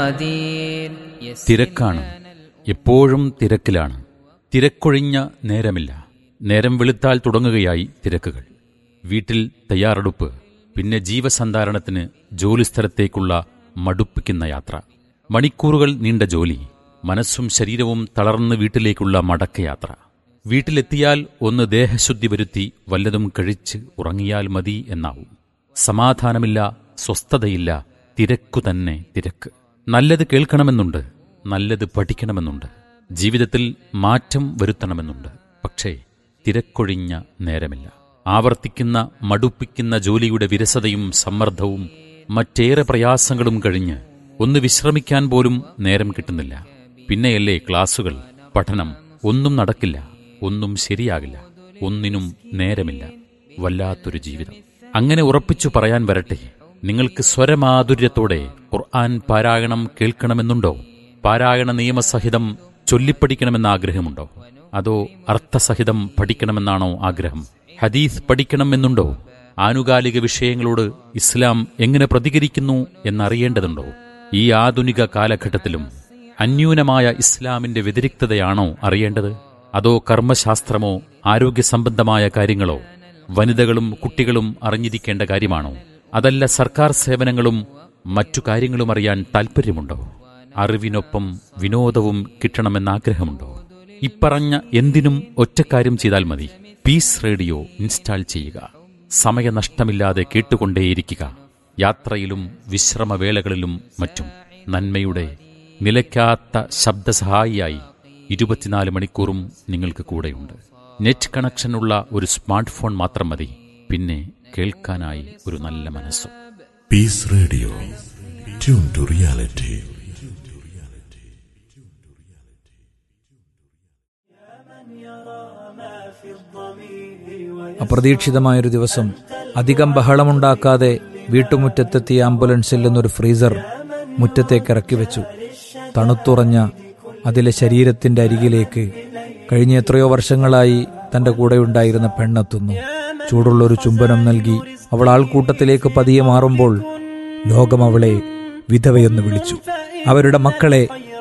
القدير തിരക്കാണ് എപ്പോഴും തിരക്കിലാണ് തിരക്കൊഴിഞ്ഞ നേരമില്ല നേരം വെളുത്താൽ തുടങ്ങുകയായി തിരക്കുകൾ വീട്ടിൽ തയ്യാറെടുപ്പ് പിന്നെ ജീവസന്ധാരണത്തിന് ജോലിസ്ഥലത്തേക്കുള്ള മടുപ്പിക്കുന്ന യാത്ര മണിക്കൂറുകൾ നീണ്ട ജോലി മനസ്സും ശരീരവും തളർന്ന് വീട്ടിലേക്കുള്ള മടക്കയാത്ര വീട്ടിലെത്തിയാൽ ഒന്ന് ദേഹശുദ്ധി വരുത്തി വല്ലതും കഴിച്ച് ഉറങ്ങിയാൽ മതി എന്നാവും സമാധാനമില്ല സ്വസ്ഥതയില്ല തിരക്കു തന്നെ തിരക്ക് നല്ലത് കേൾക്കണമെന്നുണ്ട് നല്ലത് പഠിക്കണമെന്നുണ്ട് ജീവിതത്തിൽ മാറ്റം വരുത്തണമെന്നുണ്ട് പക്ഷേ തിരക്കൊഴിഞ്ഞ നേരമില്ല ആവർത്തിക്കുന്ന മടുപ്പിക്കുന്ന ജോലിയുടെ വിരസതയും സമ്മർദ്ദവും മറ്റേറെ പ്രയാസങ്ങളും കഴിഞ്ഞ് ഒന്ന് വിശ്രമിക്കാൻ പോലും നേരം കിട്ടുന്നില്ല പിന്നെയല്ലേ ക്ലാസുകൾ പഠനം ഒന്നും നടക്കില്ല ഒന്നും ശരിയാകില്ല ഒന്നിനും നേരമില്ല വല്ലാത്തൊരു ജീവിതം അങ്ങനെ ഉറപ്പിച്ചു പറയാൻ വരട്ടെ നിങ്ങൾക്ക് സ്വരമാധുര്യത്തോടെ ഖുർആൻ പാരായണം കേൾക്കണമെന്നുണ്ടോ പാരായണ നിയമസഹിതം ചൊല്ലിപ്പഠിക്കണമെന്ന ആഗ്രഹമുണ്ടോ അതോ അർത്ഥസഹിതം പഠിക്കണമെന്നാണോ ആഗ്രഹം ഹദീസ് പഠിക്കണമെന്നുണ്ടോ ആനുകാലിക വിഷയങ്ങളോട് ഇസ്ലാം എങ്ങനെ പ്രതികരിക്കുന്നു എന്നറിയേണ്ടതുണ്ടോ ഈ ആധുനിക കാലഘട്ടത്തിലും അന്യൂനമായ ഇസ്ലാമിന്റെ വ്യതിരിക്തതയാണോ അറിയേണ്ടത് അതോ കർമ്മശാസ്ത്രമോ ആരോഗ്യ സംബന്ധമായ കാര്യങ്ങളോ വനിതകളും കുട്ടികളും അറിഞ്ഞിരിക്കേണ്ട കാര്യമാണോ അതല്ല സർക്കാർ സേവനങ്ങളും മറ്റു കാര്യങ്ങളും അറിയാൻ താൽപ്പര്യമുണ്ടോ അറിവിനൊപ്പം വിനോദവും കിട്ടണമെന്ന ആഗ്രഹമുണ്ടോ ഇപ്പറഞ്ഞ എന്തിനും ഒറ്റക്കാര്യം ചെയ്താൽ മതി പീസ് റേഡിയോ ഇൻസ്റ്റാൾ ചെയ്യുക സമയനഷ്ടമില്ലാതെ കേട്ടുകൊണ്ടേയിരിക്കുക യാത്രയിലും വിശ്രമവേളകളിലും മറ്റും നന്മയുടെ നിലയ്ക്കാത്ത ശബ്ദസഹായിയായി ഇരുപത്തിനാല് മണിക്കൂറും നിങ്ങൾക്ക് കൂടെയുണ്ട് നെറ്റ് കണക്ഷനുള്ള ഒരു സ്മാർട്ട് ഫോൺ മാത്രം മതി പിന്നെ കേൾക്കാനായി ഒരു നല്ല മനസ്സും Peace Radio. Tune to reality. അപ്രതീക്ഷിതമായൊരു ദിവസം അധികം ബഹളമുണ്ടാക്കാതെ വീട്ടുമുറ്റത്തെത്തിയ ആംബുലൻസിൽ നിന്നൊരു ഫ്രീസർ മുറ്റത്തേക്ക് ഇറക്കി വെച്ചു തണുത്തുറഞ്ഞ അതിലെ ശരീരത്തിന്റെ അരികിലേക്ക് കഴിഞ്ഞ എത്രയോ വർഷങ്ങളായി തന്റെ കൂടെയുണ്ടായിരുന്ന പെണ്ണെത്തുന്നു ചൂടുള്ളൊരു ചുംബനം നൽകി അവൾ ആൾക്കൂട്ടത്തിലേക്ക് പതിയെ മാറുമ്പോൾ ലോകം അവളെ വിധവയെന്ന് വിളിച്ചു അവരുടെ മക്കളെ